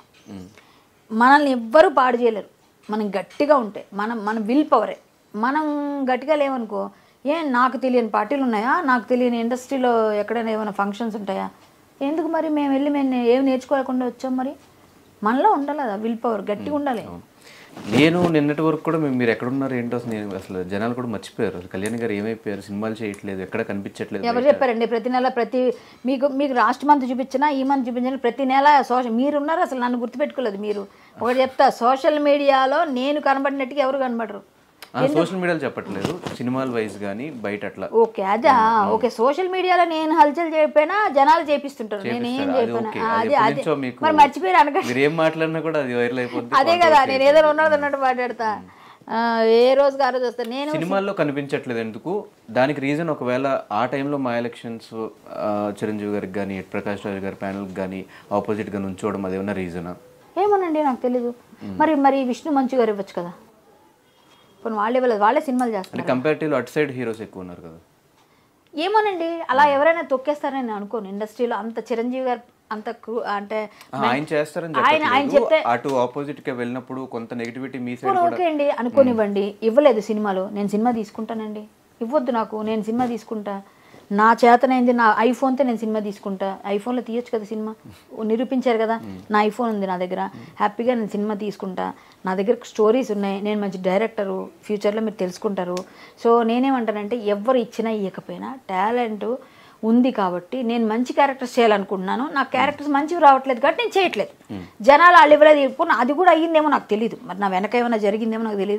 మనల్ని ఎవ్వరూ పాడు చేయలేరు మనం గట్టిగా ఉంటే మనం మన విల్ పవరే మనం గట్టిగా లేవనుకో ఏం నాకు తెలియని పార్టీలు ఉన్నాయా నాకు తెలియని ఇండస్ట్రీలో ఎక్కడైనా ఏమైనా ఫంక్షన్స్ ఉంటాయా ఎందుకు మరి మేము వెళ్ళి మేము ఏం నేర్చుకోలేకుండా వచ్చాం మరి మనలో ఉండాలి కదా విల్ పవర్ గట్టిగా ఉండాలి నేను నిన్నటి వరకు కూడా మేము మీరు ఎక్కడ ఉన్నారు ఏంటో అసలు నేను అసలు జనాలు కూడా మర్చిపోయారు అసలు కళ్యాణ్ గారు ఏమైపోయారు సినిమాలు చేయట్లేదు ఎక్కడ కనిపించట్లేదు ఎవరు చెప్పారండి ప్రతి నెల ప్రతి మీకు మీకు లాస్ట్ మంత్ చూపించినా ఈ మంత్ చూపించినా ప్రతి నెల సోషల్ మీరు ఉన్నారు అసలు నన్ను గుర్తుపెట్టుకోలేదు మీరు ఒకటి చెప్తా సోషల్ మీడియాలో నేను కనబడినట్టుగా ఎవరు కనబడరు సోషల్ మీడియాలో చెప్పట్లేదు సినిమాల వైజ్ కానీ బయట అట్లా ఓకే అదా ఓకే సోషల్ మీడియాలో నేను హల్చల్ చేయకపోయినా జనాలు చేపిస్తుంటారు నేను ఏం చేపిస్తారు. అది చేయకపోయినా ఓకే. ఆ, అది అదే ఎప్పటి అదే నుంచో మీకు మరి మర్చిపోయారు అనకండి మీరు ఏం మాట్లాడినా కూడా అది వైరల్ అయిపోద్ది అదే కదా నేను ఏదో ఉన్నది ఉన్నట్టు మాట్లాడతా ఆ, ఏ రోజుకి ఆ రోజు వస్తా నేను సినిమాల్లో కనిపించట్లేదు ఎందుకు దానికి రీజన్ ఒకవేళ ఆ టైంలో మా ఎలక్షన్స్ చిరంజీవి గారికి కానీ ప్రకాష్ రాజు గారి ప్యానల్కి కానీ ఆపోజిట్గా నుంచోవడం అదేమన్నా రీజనా ఏమోనండి నాకు తెలీదు మరి మరి విష్ణు మంచు గారు ఇవ్వచ్చు కదా ఇప్పుడు వాళ్ళు ఇవ్వలేదు వాళ్ళే సినిమాలు చేస్తారు అంటే కంపారిటివ్లో అటు సైడ్ హీరోస్ ఎక్కువ ఉన్నారు కదా ఏమోనండి అలా ఎవరైనా తొక్కేస్తారని నేను అనుకోను ఇండస్ట్రీలో అంత చిరంజీవి గారు అంత క్రూ- అంటే ఆ, ఆయన చేస్తారని ఆయన ఆయన చెప్పట్లేదు చెప్తే అటు ఆపోజిట్ కి వెళ్ళినప్పుడు కొంత నెగిటివిటీ మీ సైడ్ ఇప్పుడు ఓకే అండి అనుకోనివ్వండి ఇవ్వలేదు సినిమాలో నేను సినిమా తీసుకుంటానండి ఇవ్వద్దు నాకు నేను సినిమా తీసుకుంటా నా చేతనైంది నా ఐఫోన్తో నేను సినిమా తీసుకుంటా ఐఫోన్లో తీయొచ్చు కదా సినిమా నిరూపించారు కదా నా ఐఫోన్ ఉంది నా దగ్గర హ్యాపీగా నేను సినిమా తీసుకుంటా నా దగ్గర స్టోరీస్ ఉన్నాయి నేను మంచి డైరెక్టరు ఫ్యూచర్లో మీరు తెలుసుకుంటారు సో నేనేమంటానంటే ఎవరు ఇచ్చినా ఇవ్వకపోయినా టాలెంట్ ఉంది కాబట్టి నేను మంచి క్యారెక్టర్స్ చేయాలనుకుంటున్నాను నా క్యారెక్టర్స్ మంచివి రావట్లేదు కాబట్టి నేను చేయట్లేదు జనాలు వాళ్ళు ఇవ్వలేదు ఇప్పుడు అది కూడా అయ్యిందేమో నాకు తెలియదు మరి నా వెనక ఏమైనా జరిగిందేమో నాకు తెలియదు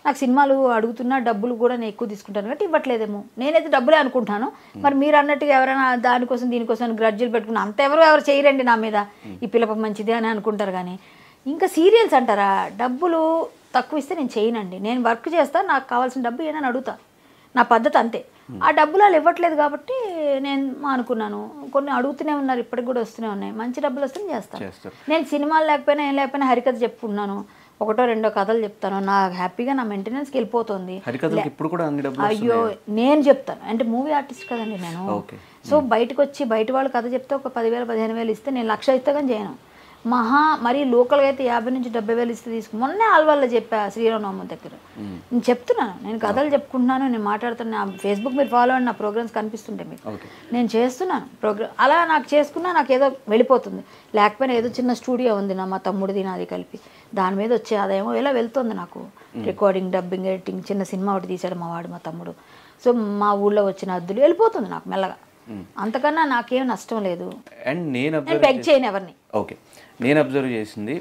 నాకు సినిమాలు అడుగుతున్నా డబ్బులు కూడా నేను ఎక్కువ తీసుకుంటాను కాబట్టి ఇవ్వట్లేదేమో నేనైతే డబ్బులే అనుకుంటాను మరి మీరు అన్నట్టుగా ఎవరైనా దానికోసం దీనికోసం గ్రడ్జులు పెట్టుకుని అంత ఎవరు ఎవరు చేయరండి నా మీద ఈ పిల్లప మంచిది అని అనుకుంటారు కానీ ఇంకా సీరియల్స్ అంటారా డబ్బులు తక్కువ ఇస్తే నేను చేయనండి నేను వర్క్ చేస్తా నాకు కావాల్సిన డబ్బు ఏనని అడుగుతా నా పద్ధతి అంతే ఆ డబ్బులు వాళ్ళు ఇవ్వట్లేదు కాబట్టి నేను అనుకున్నాను కొన్ని అడుగుతూనే ఉన్నారు ఇప్పటికి కూడా వస్తూనే ఉన్నాయి మంచి డబ్బులు వస్తే నేను చేస్తాను చేస్తారు నేను సినిమాలు లేకపోయినా ఏం లేకపోయినా హరికథ చెప్పుకున్నాను ఒకటో రెండో కథలు చెప్తాను నాకు హ్యాపీగా నా మెయింటెనెన్స్కి వెళ్ళిపోతుంది హరికథలకు ఇప్పుడు కూడా అన్ని డబ్బులు అయ్యో నేను చెప్తాను అంటే మూవీ ఆర్టిస్ట్ కదండి నేను ఓకే సో బయటకు వచ్చి బయట వాళ్ళు కథ చెప్తే ఒక పదివేలు పదిహేను వేలు ఇస్తే నేను లక్ష ఇస్తే కానీ చేయను మహా మరి లోకల్గా అయితే యాభై నుంచి డెబ్బై వేలు ఇస్తే తీసుకు మొన్నే ఆల్వాళ్ళలో చెప్పా శ్రీరామనవమి దగ్గర నేను చెప్తున్నాను నేను కథలు చెప్పుకుంటున్నాను నేను మాట్లాడుతున్నా నా ఫేస్బుక్ మీరు ఫాలో అండి నా ప్రోగ్రామ్స్ కనిపిస్తుంటాయి మీకు ఓకే నేను చేస్తున్నాను ప్రోగ్రామ్ అలా నాకు చేసుకున్నా నాకు ఏదో వెళ్ళిపోతుంది లేకపోయినా ఏదో చిన్న స్టూడియో ఉంది నా మా తమ్ముడిది నాది కలిపి దాని మీద వచ్చే ఆదాయం ఇలా వెళ్తుంది నాకు రికార్డింగ్ డబ్బింగ్ ఎడిటింగ్ చిన్న సినిమా ఒకటి తీశాడు మా వాడు మా తమ్ముడు సో మా ఊళ్ళో వచ్చిన అద్దులు వెళ్ళిపోతుంది నాకు మెల్లగా అంతకన్నా నాకేం నష్టం లేదు అండ్ నేను నేను అబ్జర్వ్ బెగ్ చేయను ఎవరిని ఓకే నేను అబ్జర్వ్ చేసింది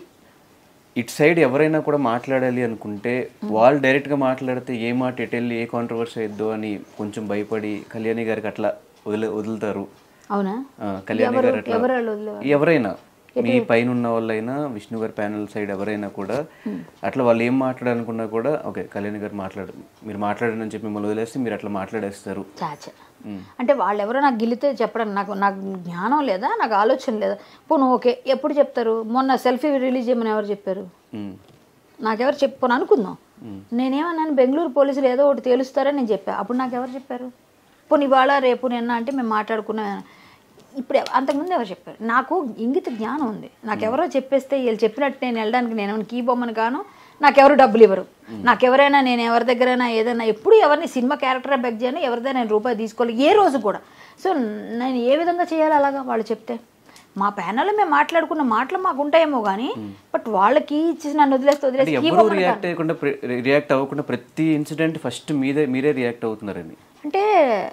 ఇటు సైడ్ ఎవరైనా కూడా మాట్లాడాలి అనుకుంటే వాళ్ళు డైరెక్ట్గా మాట్లాడితే ఏ మాట ఎటు వెళ్ళి ఏ కాంట్రవర్సీ అయిద్దో అని కొంచెం భయపడి కళ్యాణి గారికి అట్లా వదిలే వదులుతారు అవునా ఆ, కళ్యాణి గారు అట్లా ఎవరు వాళ్ళు వదిలేవారు? ఎవరైనా మీ పైన ఉన్న వాళ్ళైనా విష్ణు గారి ప్యానల్ సైడ్ ఎవరైనా కూడా అట్లా వాళ్ళు ఏం మాట్లాడాలనుకున్నా కూడా ఓకే కళ్యాణి గారు మాట్లాడు మీరు మాట్లాడని చెప్పి మిమ్మల్ని వదిలేస్తే మీరు అట్లా మాట్లాడేస్తారు చాచ అంటే వాళ్ళు ఎవరో నాకు గిలితే చెప్పడం నాకు నాకు జ్ఞానం లేదా నాకు ఆలోచన లేదా పోను ఓకే ఎప్పుడు చెప్తారు మొన్న సెల్ఫీ రిలీజ్ చేయమని ఎవరు చెప్పారు ఉమ్, నాకెవరు చెప్పుకొని అనుకుందాం నేనేమన్నాను బెంగళూరు పోలీసులు ఏదో ఒకటి తేలుస్తారని నేను చెప్పా అప్పుడు నాకు ఎవరు చెప్పారు పోనీ ఇవాళ రేపు నిన్న అంటే మేము మాట్లాడుకున్నా ఇప్పుడు ఎవ- అంతకుముందు ఎవరు చెప్పారు నాకు ఇంగిత జ్ఞానం ఉంది నాకు ఎవరో చెప్పేస్తే వీళ్ళు చెప్పినట్టు నేను వెళ్ళడానికి నేను కీ బొమ్మను గాను నాకెవరు డబ్బులు ఇవ్వరు నాకెవరైనా నేను ఎవరి దగ్గరైనా ఏదైనా ఎప్పుడు ఎవరిని సినిమా క్యారెక్టర్ బెగ్ చేయను ఎవరిదైనా నేను రూపాయి తీసుకోవాలి ఏ రోజు కూడా సో నేను ఏ విధంగా చేయాలి అలాగా వాళ్ళు చెప్తే మా ప్యానల్లో మేము మాట్లాడుకున్న మాటలు మాకు ఉంటాయేమో కానీ బట్ వాళ్ళకి ఇచ్చేసి నన్ను వదిలేస్తే అంటే వదిలేసి కీ ఎవరు బొమ్మను రియాక్ట్ అయ్యకుండా రియాక్ట్ అవ్వకుండా ప్రతి ఇన్సిడెంట్ ఫస్ట్ మీదే మీరే రియాక్ట్ అవుతున్నారని అంటే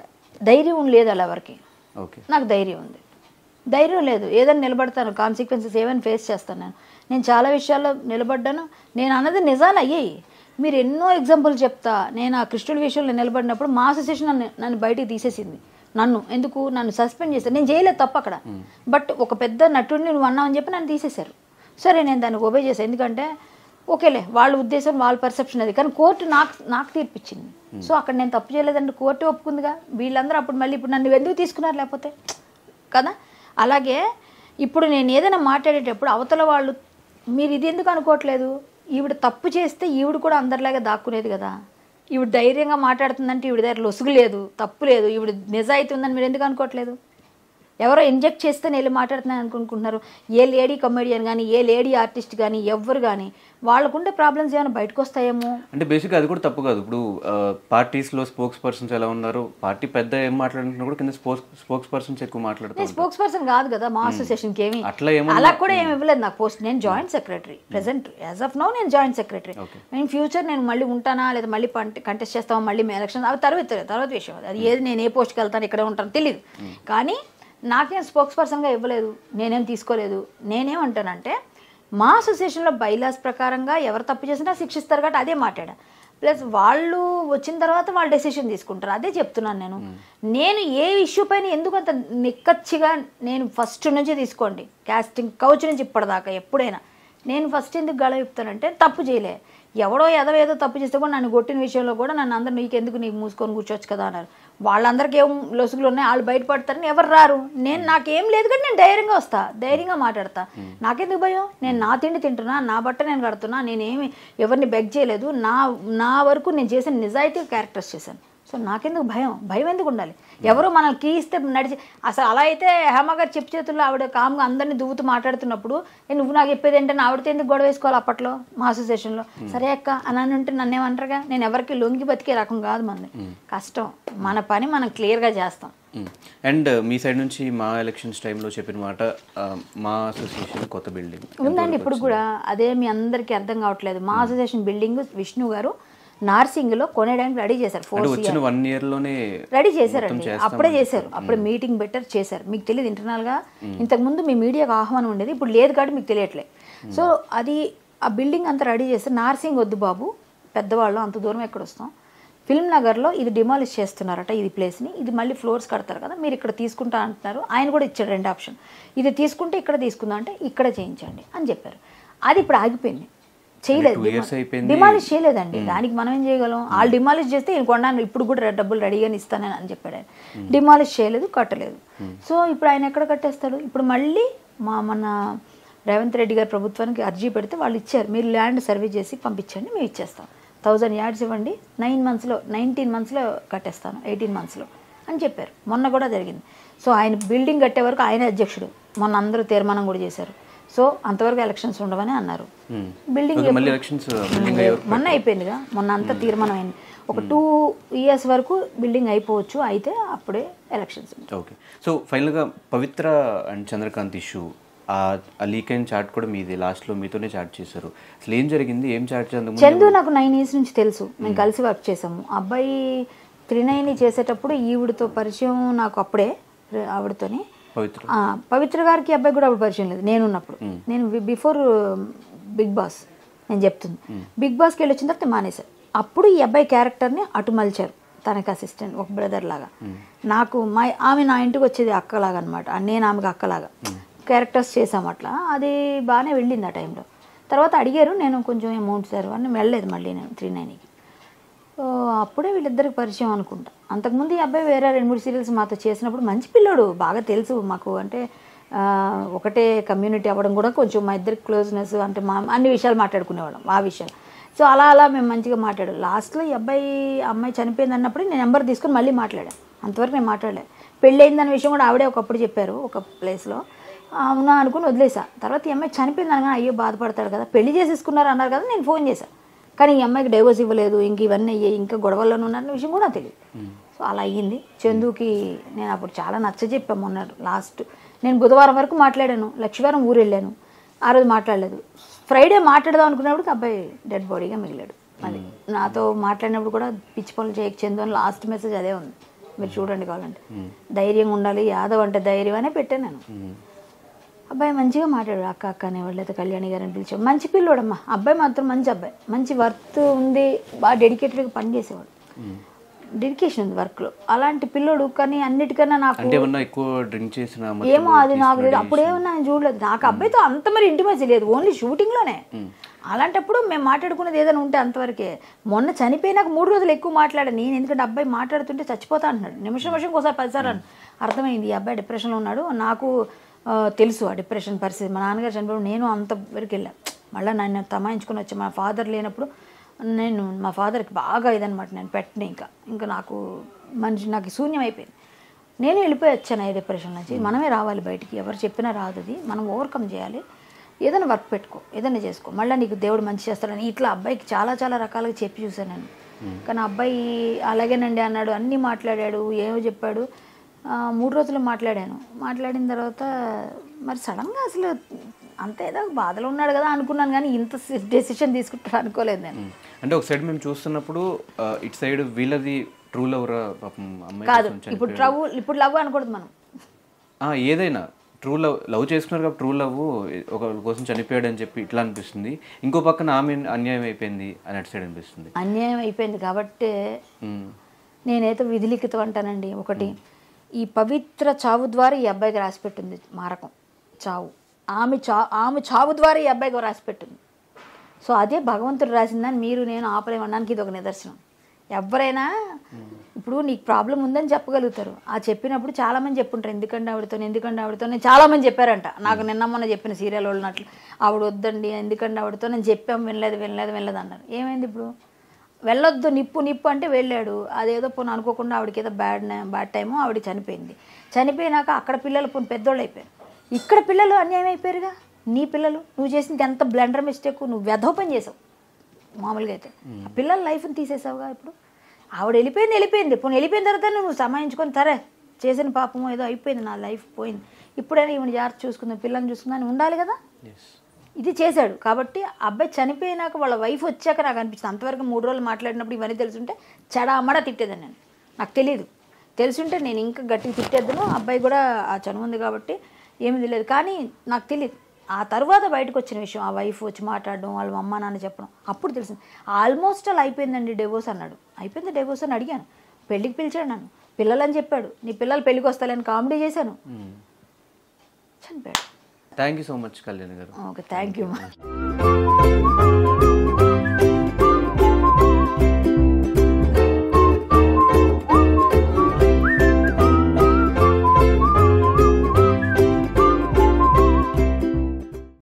ధైర్యం లేదు అలా ఎవరికి ఓకే నాకు ధైర్యం ఉంది ధైర్యం లేదు ఏదైనా నిలబడతాను కాన్సిక్వెన్సెస్ ఏమైనా ఫేస్ చేస్తాను నేను నేను చాలా విషయాల్లో నిలబడ్డాను నేను అన్నది నిజాలు అయ్యాయి మీరు ఎన్నో ఎగ్జాంపుల్ చెప్తా నేను ఆ కృష్ణుడి విషయంలో నిలబడినప్పుడు మా అసోసియేషన్ నన్ను నన్ను బయటికి తీసేసింది నన్ను ఎందుకు నన్ను సస్పెండ్ చేశారు నేను చేయలేదు తప్ప అక్కడ బట్ ఒక పెద్ద నటుడిని నువ్వు అన్నావు అని చెప్పి నన్ను తీసేశారు సరే నేను దాన్ని ఒబే చేశాను ఎందుకంటే ఓకేలే వాళ్ళ ఉద్దేశం వాళ్ళ పర్సెప్షన్ అది కానీ కోర్టు నాకు నాకు తీర్పిచ్చింది సో అక్కడ నేను తప్పు చేయలేదంటే కోర్టు ఒప్పుకుందిగా వీళ్ళందరూ అప్పుడు మళ్ళీ ఇప్పుడు నన్ను ఎందుకు తీసుకున్నారు లేకపోతే కదా అలాగే ఇప్పుడు నేను ఏదైనా మాట్లాడేటప్పుడు అవతల వాళ్ళు మీరు ఇది ఎందుకు అనుకోవట్లేదు ఈవిడ తప్పు చేస్తే ఈవిడ కూడా అందరిలాగా దాక్కునేది కదా ఈవిడ ధైర్యంగా మాట్లాడుతుందంటే ఈవిడ దగ్గర లొసుగు లేదు తప్పు లేదు ఈవిడ నిజాయితీ ఉందని మీరు ఎందుకు అనుకోవట్లేదు ఎవరో ఇంజెక్ట్ చేస్తే నేను వెళ్ళి మాట్లాడుతున్నాను అనుకుంటున్నారు ఏ లేడీ కమెడియన్ కానీ ఏ లేడీ ఆర్టిస్ట్ కానీ ఎవ్వరు కానీ వాళ్ళకుండే ప్రాబ్లమ్స్ ఏమైనా బయటకు వస్తాయేమో అంటే బేసిక్గా అది కూడా తప్పు కాదు ఇప్పుడు పార్టీస్లో స్పోక్స్ పర్సన్స్ ఎలా ఉన్నారు పార్టీ పెద్ద ఏం మాట్లాడుతున్నా కూడా కింద స్పోక్స్ స్పోక్స్ పర్సన్స్ ఎక్కువ మాట్లాడుతారు నేను స్పోక్స్ పర్సన్ కాదు కదా మా అసోసియేషన్కి ఏమి అట్లా ఏమన్నా అలా కూడా ఏమి ఇవ్వలేదు నాకు పోస్ట్ నేను joint secretary present as of now నేను జాయింట్ సెక్రటరీ నేను ఫ్యూచర్ నేను మళ్ళీ ఉంటానా లేదా మళ్ళీ కంటెస్ట్ చేస్తామా మళ్ళీ ఎలక్షన్ అవి తర్వాత తర్వాత విషయం అది. అది ఏది నేను ఏ పోస్ట్కి వెళ్తాను ఇక్కడే ఉంటాను తెలియదు కానీ నాకేం స్పోక్స్ పర్సన్గా ఇవ్వలేదు నేనేం తీసుకోలేదు నేనేమంటానంటే మా అసోసియేషన్లో బైలాస్ ప్రకారంగా ఎవరు తప్పు చేసినా శిక్షిస్తారు కాబట్టి అదే మాట్లాడా ప్లస్ వాళ్ళు వచ్చిన తర్వాత వాళ్ళు డెసిషన్ తీసుకుంటారు అదే చెప్తున్నాను నేను నేను ఏ ఇష్యూ పైన ఎందుకు అంత నిక్కచ్చిగా నేను ఫస్ట్ నుంచి తీసుకోండి కాస్టింగ్ కౌచ్ నుంచి ఇప్పటిదాకా ఎప్పుడైనా నేను ఫస్ట్ ఎందుకు గళ చెప్తానంటే తప్పు చేయలే ఎవడో ఏదో ఏదో తప్పు చేస్తే కూడా నన్ను కొట్టిన విషయంలో కూడా నన్ను అందరు నీకెందుకు నీకు మూసుకొని కూర్చోవచ్చు కదా అన్నారు వాళ్ళందరికీ ఏం లొసుగులు ఉన్నాయి వాళ్ళు బయటపడతారని ఎవరు రారు నేను నాకేం లేదు కానీ నేను ధైర్యంగా వస్తా ధైర్యంగా మాట్లాడతా నాకెందుకు భయం నేను నా తిండి తింటున్నా నా బట్ట నేను కడుతున్నా నేనేమి ఎవరిని బెగ్ చేయలేదు నా నా వరకు నేను చేసిన నిజాయితీ క్యారెక్టర్స్ చేశాను సో నాకెందుకు భయం భయం ఎందుకు ఉండాలి ఎవరు మనల్ని కీ ఇస్తే నడిచి అసలు అలా అయితే హేమ గారు చెప్పు చేతుల్లో ఆవిడ కామ్గా అందరినీ దువ్వుతూ మాట్లాడుతున్నప్పుడు "ఏ, నువ్వు నాకు చెప్పేది ఏంటంటే ఆవిడతో ఎందుకు గొడవ వేసుకోవాలి అప్పట్లో మా అసోసియేషన్లో సరే అక్క అని అని ఉంటే నన్ను ఏమంటారుగా నేను ఎవరికి లొంగి బతికే రకం కాదు మనది కష్టం మన పని మనం క్లియర్గా చేస్తాం అండ్ మీ సైడ్ నుంచి మా ఎలక్షన్స్ టైంలో చెప్పిన మాట ఆ, మా అసోసియేషన్ కొత్త బిల్డింగ్ ఉందండి ఇప్పుడు కూడా అదే మీ అందరికీ అర్థం కావట్లేదు మా అసోసియేషన్ బిల్డింగ్ విష్ణు గారు నార్సింగ్లో కొనేయడానికి రెడీ చేశారు ఫోర్ అంటే వచ్చిన వన్ ఇయర్లోనే రెడీ చేశారండి అప్పుడే చేశారు అప్పుడే మీటింగ్ బెటర్ చేశారు మీకు తెలియదు ఇంటర్నల్గా ఇంతకుముందు మీ మీడియాకు ఆహ్వానం ఉండేది ఇప్పుడు లేదు కాబట్టి మీకు తెలియట్లే సో అది ఆ బిల్డింగ్ అంతా రెడీ చేస్తే నార్సింగ్ వద్దు బాబు పెద్దవాళ్ళు అంత దూరం ఎక్కడ వస్తాం ఫిల్మ్ నగర్లో ఇది డిమాలిష్ చేస్తున్నారట ఇది ప్లేస్ని ఇది మళ్ళీ ఫ్లోర్స్ కడతారు కదా మీరు ఇక్కడ తీసుకుంటా అంటున్నారు ఆయన కూడా ఇచ్చాడు రెండు ఆప్షన్ ఇది తీసుకుంటే ఇక్కడ తీసుకుందాం అంటే ఇక్కడ చేయించండి అని చెప్పారు అది ఇప్పుడు ఆగిపోయింది చేయలేదు two years అయిపోయింది. డిమాలిష్ చేయలేదండి దానికి మనం ఏం చేయగలం వాళ్ళు డిమాలిష్ చేస్తే ఈయన కొన్నాను ఇప్పుడు కూడా రె- డబ్బులు రెడీగానే ఇస్తానని అని చెప్పాడు ఆయన డిమాలిష్ చేయలేదు కట్టలేదు సో ఇప్పుడు ఆయన ఎక్కడ కట్టేస్తాడు ఇప్పుడు మళ్ళీ మా మన రేవంత్ రెడ్డి గారి ప్రభుత్వానికి అర్జీ పెడితే వాళ్ళు ఇచ్చారు మీరు ల్యాండ్ సర్వే చేసి పంపించండి మేము ఇచ్చేస్తాం థౌజండ్ యార్డ్స్ ఇవ్వండి నైన్ మంత్స్లో నైన్టీన్ మంత్స్లో కట్టేస్తాను ఎయిటీన్ మంత్స్లో అని చెప్పారు మొన్న కూడా జరిగింది సో ఆయన బిల్డింగ్ కట్టే వరకు ఆయనే అధ్యక్షుడు మొన్న అందరూ తీర్మానం కూడా చేశారు సో అంతవరకు ఎలక్షన్స్ ఉండవని అన్నారు బిల్డింగ్ ఓకే, మళ్ళీ ఎలక్షన్స్ బిల్డింగ్ అయ్యే మొన్న అయిపోయిందిగా మొన్న అంతా తీర్మానం అయింది ఒక టూ ఇయర్స్ వరకు బిల్డింగ్ అయిపోవచ్చు అయితే అప్పుడే ఎలక్షన్స్ ఉంటాయి ఓకే సో ఫైనల్గా పవిత్ర అండ్ చంద్రకాంత్ ఇష్యూ ఆ లీక్ అయిన చాట్ కూడా మీది లాస్ట్లో మీతోనే చాట్ చేశారు అసలు ఏం జరిగింది ఏం చాట్ చేద్దాం చందు నాకు నైన్ ఇయర్స్ నుంచి తెలుసు మేము కలిసి వర్క్ చేసాము అబ్బాయి త్రినైని చేసేటప్పుడు ఈవిడతో పరిచయం నాకు అప్పుడే ఆవిడతోని పవిత్ర ఆ, పవిత్ర గారికి అబ్బాయి కూడా అప్పుడు పరిచయం లేదు నేను ఉన్నప్పుడు నేను బిఫోర్ బిగ్ బాస్ నేను చెప్తుంది బిగ్ బాస్కి వెళ్ళి వచ్చిన తర్వాత మానేశారు అప్పుడు ఈ అబ్బాయి క్యారెక్టర్ని అటు మలిచారు తనకి అసిస్టెంట్ ఒక బ్రదర్ లాగా నాకు మా ఆమె నా ఇంటికి వచ్చేది అక్కలాగా అనమాట నేను ఆమెకు అక్కలాగా క్యారెక్టర్స్ చేసాం అట్లా అది బాగానే వెళ్ళింది ఆ టైంలో తర్వాత అడిగారు నేను కొంచెం అమౌంట్ సార్ అని వెళ్ళలేదు మళ్ళీ నేను త్రీ నైన్కి సో అప్పుడే వీళ్ళిద్దరికి పరిచయం అనుకుంటా అంతకుముందు ఈ అబ్బాయి వేరే రెండు మూడు సీరియల్స్ మాతో చేసినప్పుడు మంచి పిల్లోడు బాగా తెలుసు మాకు అంటే ఆ, ఒకటే కమ్యూనిటీ అవ్వడం కూడా కొంచెం మా ఇద్దరికి క్లోజ్నెస్ అంటే మా అన్ని విషయాలు మాట్లాడుకునేవాళ్ళం ఆ విషయాలు సో అలా అలా మేము మంచిగా మాట్లాడాం లాస్ట్లో ఈ అబ్బాయి అమ్మాయి చనిపోయింది అన్నప్పుడు నేను నెంబర్ తీసుకొని మళ్ళీ మాట్లాడాను అంతవరకు నేను మాట్లాడలేదు పెళ్ళి అయిందన్న విషయం కూడా ఆవిడే ఒకప్పుడు చెప్పారు ఒక ప్లేస్లో అవునా అనుకుని వదిలేసా తర్వాత ఈ అమ్మాయి చనిపోయింది అనగా అయ్యో బాధపడతాడు కదా పెళ్లి చేసేసుకున్నారు అన్నారు కదా నేను ఫోన్ చేశాను కానీ ఈ అమ్మాయికి డైవర్స్ ఇవ్వలేదు ఇంక ఇవన్నీ అయ్యాయి ఇంకా గొడవల్లోనే ఉన్నారన్న విషయం కూడా నాకు తెలియదు సో అలా అయ్యింది చందుకి నేను అప్పుడు చాలా నచ్చ చెప్పాను మొన్న లాస్ట్ నేను బుధవారం వరకు మాట్లాడాను లక్ష్మీవారం ఊరు వెళ్ళాను ఆ రోజు మాట్లాడలేదు ఫ్రైడే మాట్లాడదాం అనుకున్నప్పుడు అబ్బాయి డెడ్ బాడీగా మిగిలాడు అది నాతో మాట్లాడినప్పుడు కూడా పిచ్చి పనులు చేయక చందు అని లాస్ట్ మెసేజ్ అదే ఉంది మీరు చూడండి కావాలంటే ధైర్యంగా ఉండాలి యాదవ్ అంటే ధైర్యం అనే పెట్టాను నేను అబ్బాయి మంచిగా మాట్లాడు అక్క అక్క అనేవాళ్ళు లేదా కళ్యాణి గారిని పిలిచాడు మంచి పిల్లోడమ్మా అబ్బాయి మాత్రం మంచి అబ్బాయి మంచి వర్త్ ఉంది బాగా డెడికేటెడ్గా పని చేసేవాడు డెడికేషన్ ఉంది వర్క్లో అలాంటి పిల్లోడు కానీ అన్నిటికన్నా నాకు అంటే ఏమన్నా ఎక్కువ డ్రింక్ చేసిన మత్తు ఏమో అది నాకు తెలియదు అప్పుడు ఏమన్నా నేను చూడలేదు నాకు అబ్బాయితో అంత మరి ఇంటిమేసి లేదు ఓన్లీ షూటింగ్లోనే అలాంటప్పుడు మేము మాట్లాడుకునేది ఏదైనా ఉంటే అంతవరకే మొన్న చనిపోయినాక మూడు రోజులు ఎక్కువ మాట్లాడాను నేను ఎందుకంటే అబ్బాయి మాట్లాడుతుంటే చచ్చిపోతా అంటున్నాడు నిమిషం నిమిషం ఒకసారి పదిసార్లు అన్నాడు. అర్థమైంది ఈ అబ్బాయి డిప్రెషన్లో ఉన్నాడు నాకు ఆ, తెలుసు ఆ డిప్రెషన్ పరిస్థితి మా నాన్నగారు చనిపోయినప్పుడు నేను అంత వరకు వెళ్ళాను మళ్ళీ నన్ను తమాయించుకుని వచ్చి మా ఫాదర్ లేనప్పుడు నేను మా ఫాదర్కి బాగా ఇదనమాట నేను పెట్టిన ఇంకా ఇంకా నాకు మనిషి నాకు శూన్యం అయిపోయింది నేను వెళ్ళిపోయి వచ్చాను ఈ డిప్రెషన్ నుంచి మనమే రావాలి బయటికి ఎవరు చెప్పినా రాదు అది మనం ఓవర్కమ్ చేయాలి ఏదైనా వర్క్ పెట్టుకో ఏదైనా చేసుకో మళ్ళీ నీకు దేవుడు మంచి చేస్తాడని ఇట్లా అబ్బాయికి చాలా చాలా రకాలుగా చెప్పి చూశాను నేను కానీ అబ్బాయి అలాగేనండి అన్నాడు అన్నీ మాట్లాడాడు ఏమో చెప్పాడు ఆ, మూడు రోజులు మాట్లాడాను మాట్లాడిన తర్వాత మరి సడన్గా అసలు అంత ఏదో బాధలో ఉన్నాడు కదా అనుకున్నాను కానీ ఇంత డెసిషన్ తీసుకుంటాడు అనుకోలేదు నేను అంటే ఒక సైడ్ మేము చూస్తున్నప్పుడు ఆ, ఇటు సైడ్ వీళ్ళది ట్రూ లవర్ పాపం అమ్మాయి కాదు కోసం ఇప్పుడు చనిపోయాడు. లవ్ ఇప్పుడు లవ్ అనకూడదు మనం ఆ, ఏదైనా ట్రూ లవ్ లవ్ చేసుకున్నారు కాబట్టి ట్రూ లవ్ ఒక కోసం చనిపోయాడు అని చెప్పి ఇట్లా అనిపిస్తుంది ఇంకో పక్కన ఆమె అన్యాయం అయిపోయింది అని అటు సైడ్ అనిపిస్తుంది అన్యాయం అయిపోయింది కాబట్టి ఉమ్, నేనైతే విధిలిఖితం అంటానండి ఒకటి ఈ పవిత్ర చావు ద్వారా ఈ అబ్బాయికి రాసిపెట్టింది మారకం చావు ఆమె చా ఆమె చావు ద్వారా ఈ అబ్బాయికి రాసిపెట్టింది సో అదే భగవంతుడు రాసిందని మీరు నేను ఆపలేమనడానికి ఇది ఒక నిదర్శనం ఎవరైనా ఇప్పుడు నీకు ప్రాబ్లం ఉందని చెప్పగలుగుతారు ఆ చెప్పినప్పుడు చాలామంది చెప్పుంటారు ఎందుకంటే ఆవిడతో ఎందుకంటే ఆవిడతో నేను చాలామంది చెప్పారంట నాకు నిన్న మొన్న చెప్పిన సీరియల్ వాళ్ళు అట్లా ఆవిడ వద్దండి ఎందుకంటే ఆవిడతో నేను చెప్పాం వినలేదు వినలేదు వినలేదు అన్నారు ఏమైంది ఇప్పుడు వెళ్ళొద్దు నిప్పు నిప్పు అంటే వెళ్ళాడు అదేదో పోను అనుకోకుండా ఆవిడకి ఏదో బ్యాడ్ బ్యాడ్ టైము ఆవిడ చనిపోయింది చనిపోయినాక అక్కడ పిల్లలు పోను పెద్దోళ్ళు అయిపోయారు ఇక్కడ పిల్లలు అన్యాయం అయిపోయారుగా నీ పిల్లలు నువ్వు చేసింది ఎంత బ్లండర్ మిస్టేక్ నువ్వు వ్యధోపం చేసావు మామూలుగా అయితే ఆ పిల్లల లైఫ్ని తీసేసావుగా ఇప్పుడు ఆవిడ వెళ్ళిపోయింది వెళ్ళిపోయింది పోనీ వెళ్ళిపోయిన తర్వాత నువ్వు సమాయించుకొని సరే చేసిన పాపం ఏదో అయిపోయింది నా లైఫ్ పోయింది ఇప్పుడైనా ఈవిడ జాగ్రత్త చూసుకుందాం పిల్లల్ని చూసుకుందాం ఉండాలి కదా yes. ఇది చేశాడు కాబట్టి ఆ అబ్బాయి చనిపోయినాక వాళ్ళ వైఫ్ వచ్చాక నాకు అనిపిస్తుంది అంతవరకు మూడు రోజులు మాట్లాడినప్పుడు ఇవన్నీ తెలుసుంటే చెడామడ తిట్టేదాన్ని నేను నాకు తెలియదు తెలుసుంటే నేను ఇంకా గట్టిగా తిట్టేద్దును అబ్బాయి కూడా ఆ చనువు ఉంది కాబట్టి ఏమీ తెలియదు కానీ నాకు తెలియదు ఆ తర్వాత బయటకు వచ్చిన విషయం ఆ వైఫ్ వచ్చి మాట్లాడడం వాళ్ళ అమ్మ నాన్న చెప్పడం అప్పుడు తెలిసింది ఆల్మోస్ట్ అలా అయిపోయిందండి డివోర్స్ అన్నాడు అయిపోయింది డివోర్స్ అని అడిగాను పెళ్ళికి పిలిచాడు నన్ను పిల్లలని చెప్పాడు నీ పిల్లలు పెళ్ళికి వస్తాలని కామెడీ చేశాను చనిపోయాడు thank you so much Kalyan garu okay thank you మా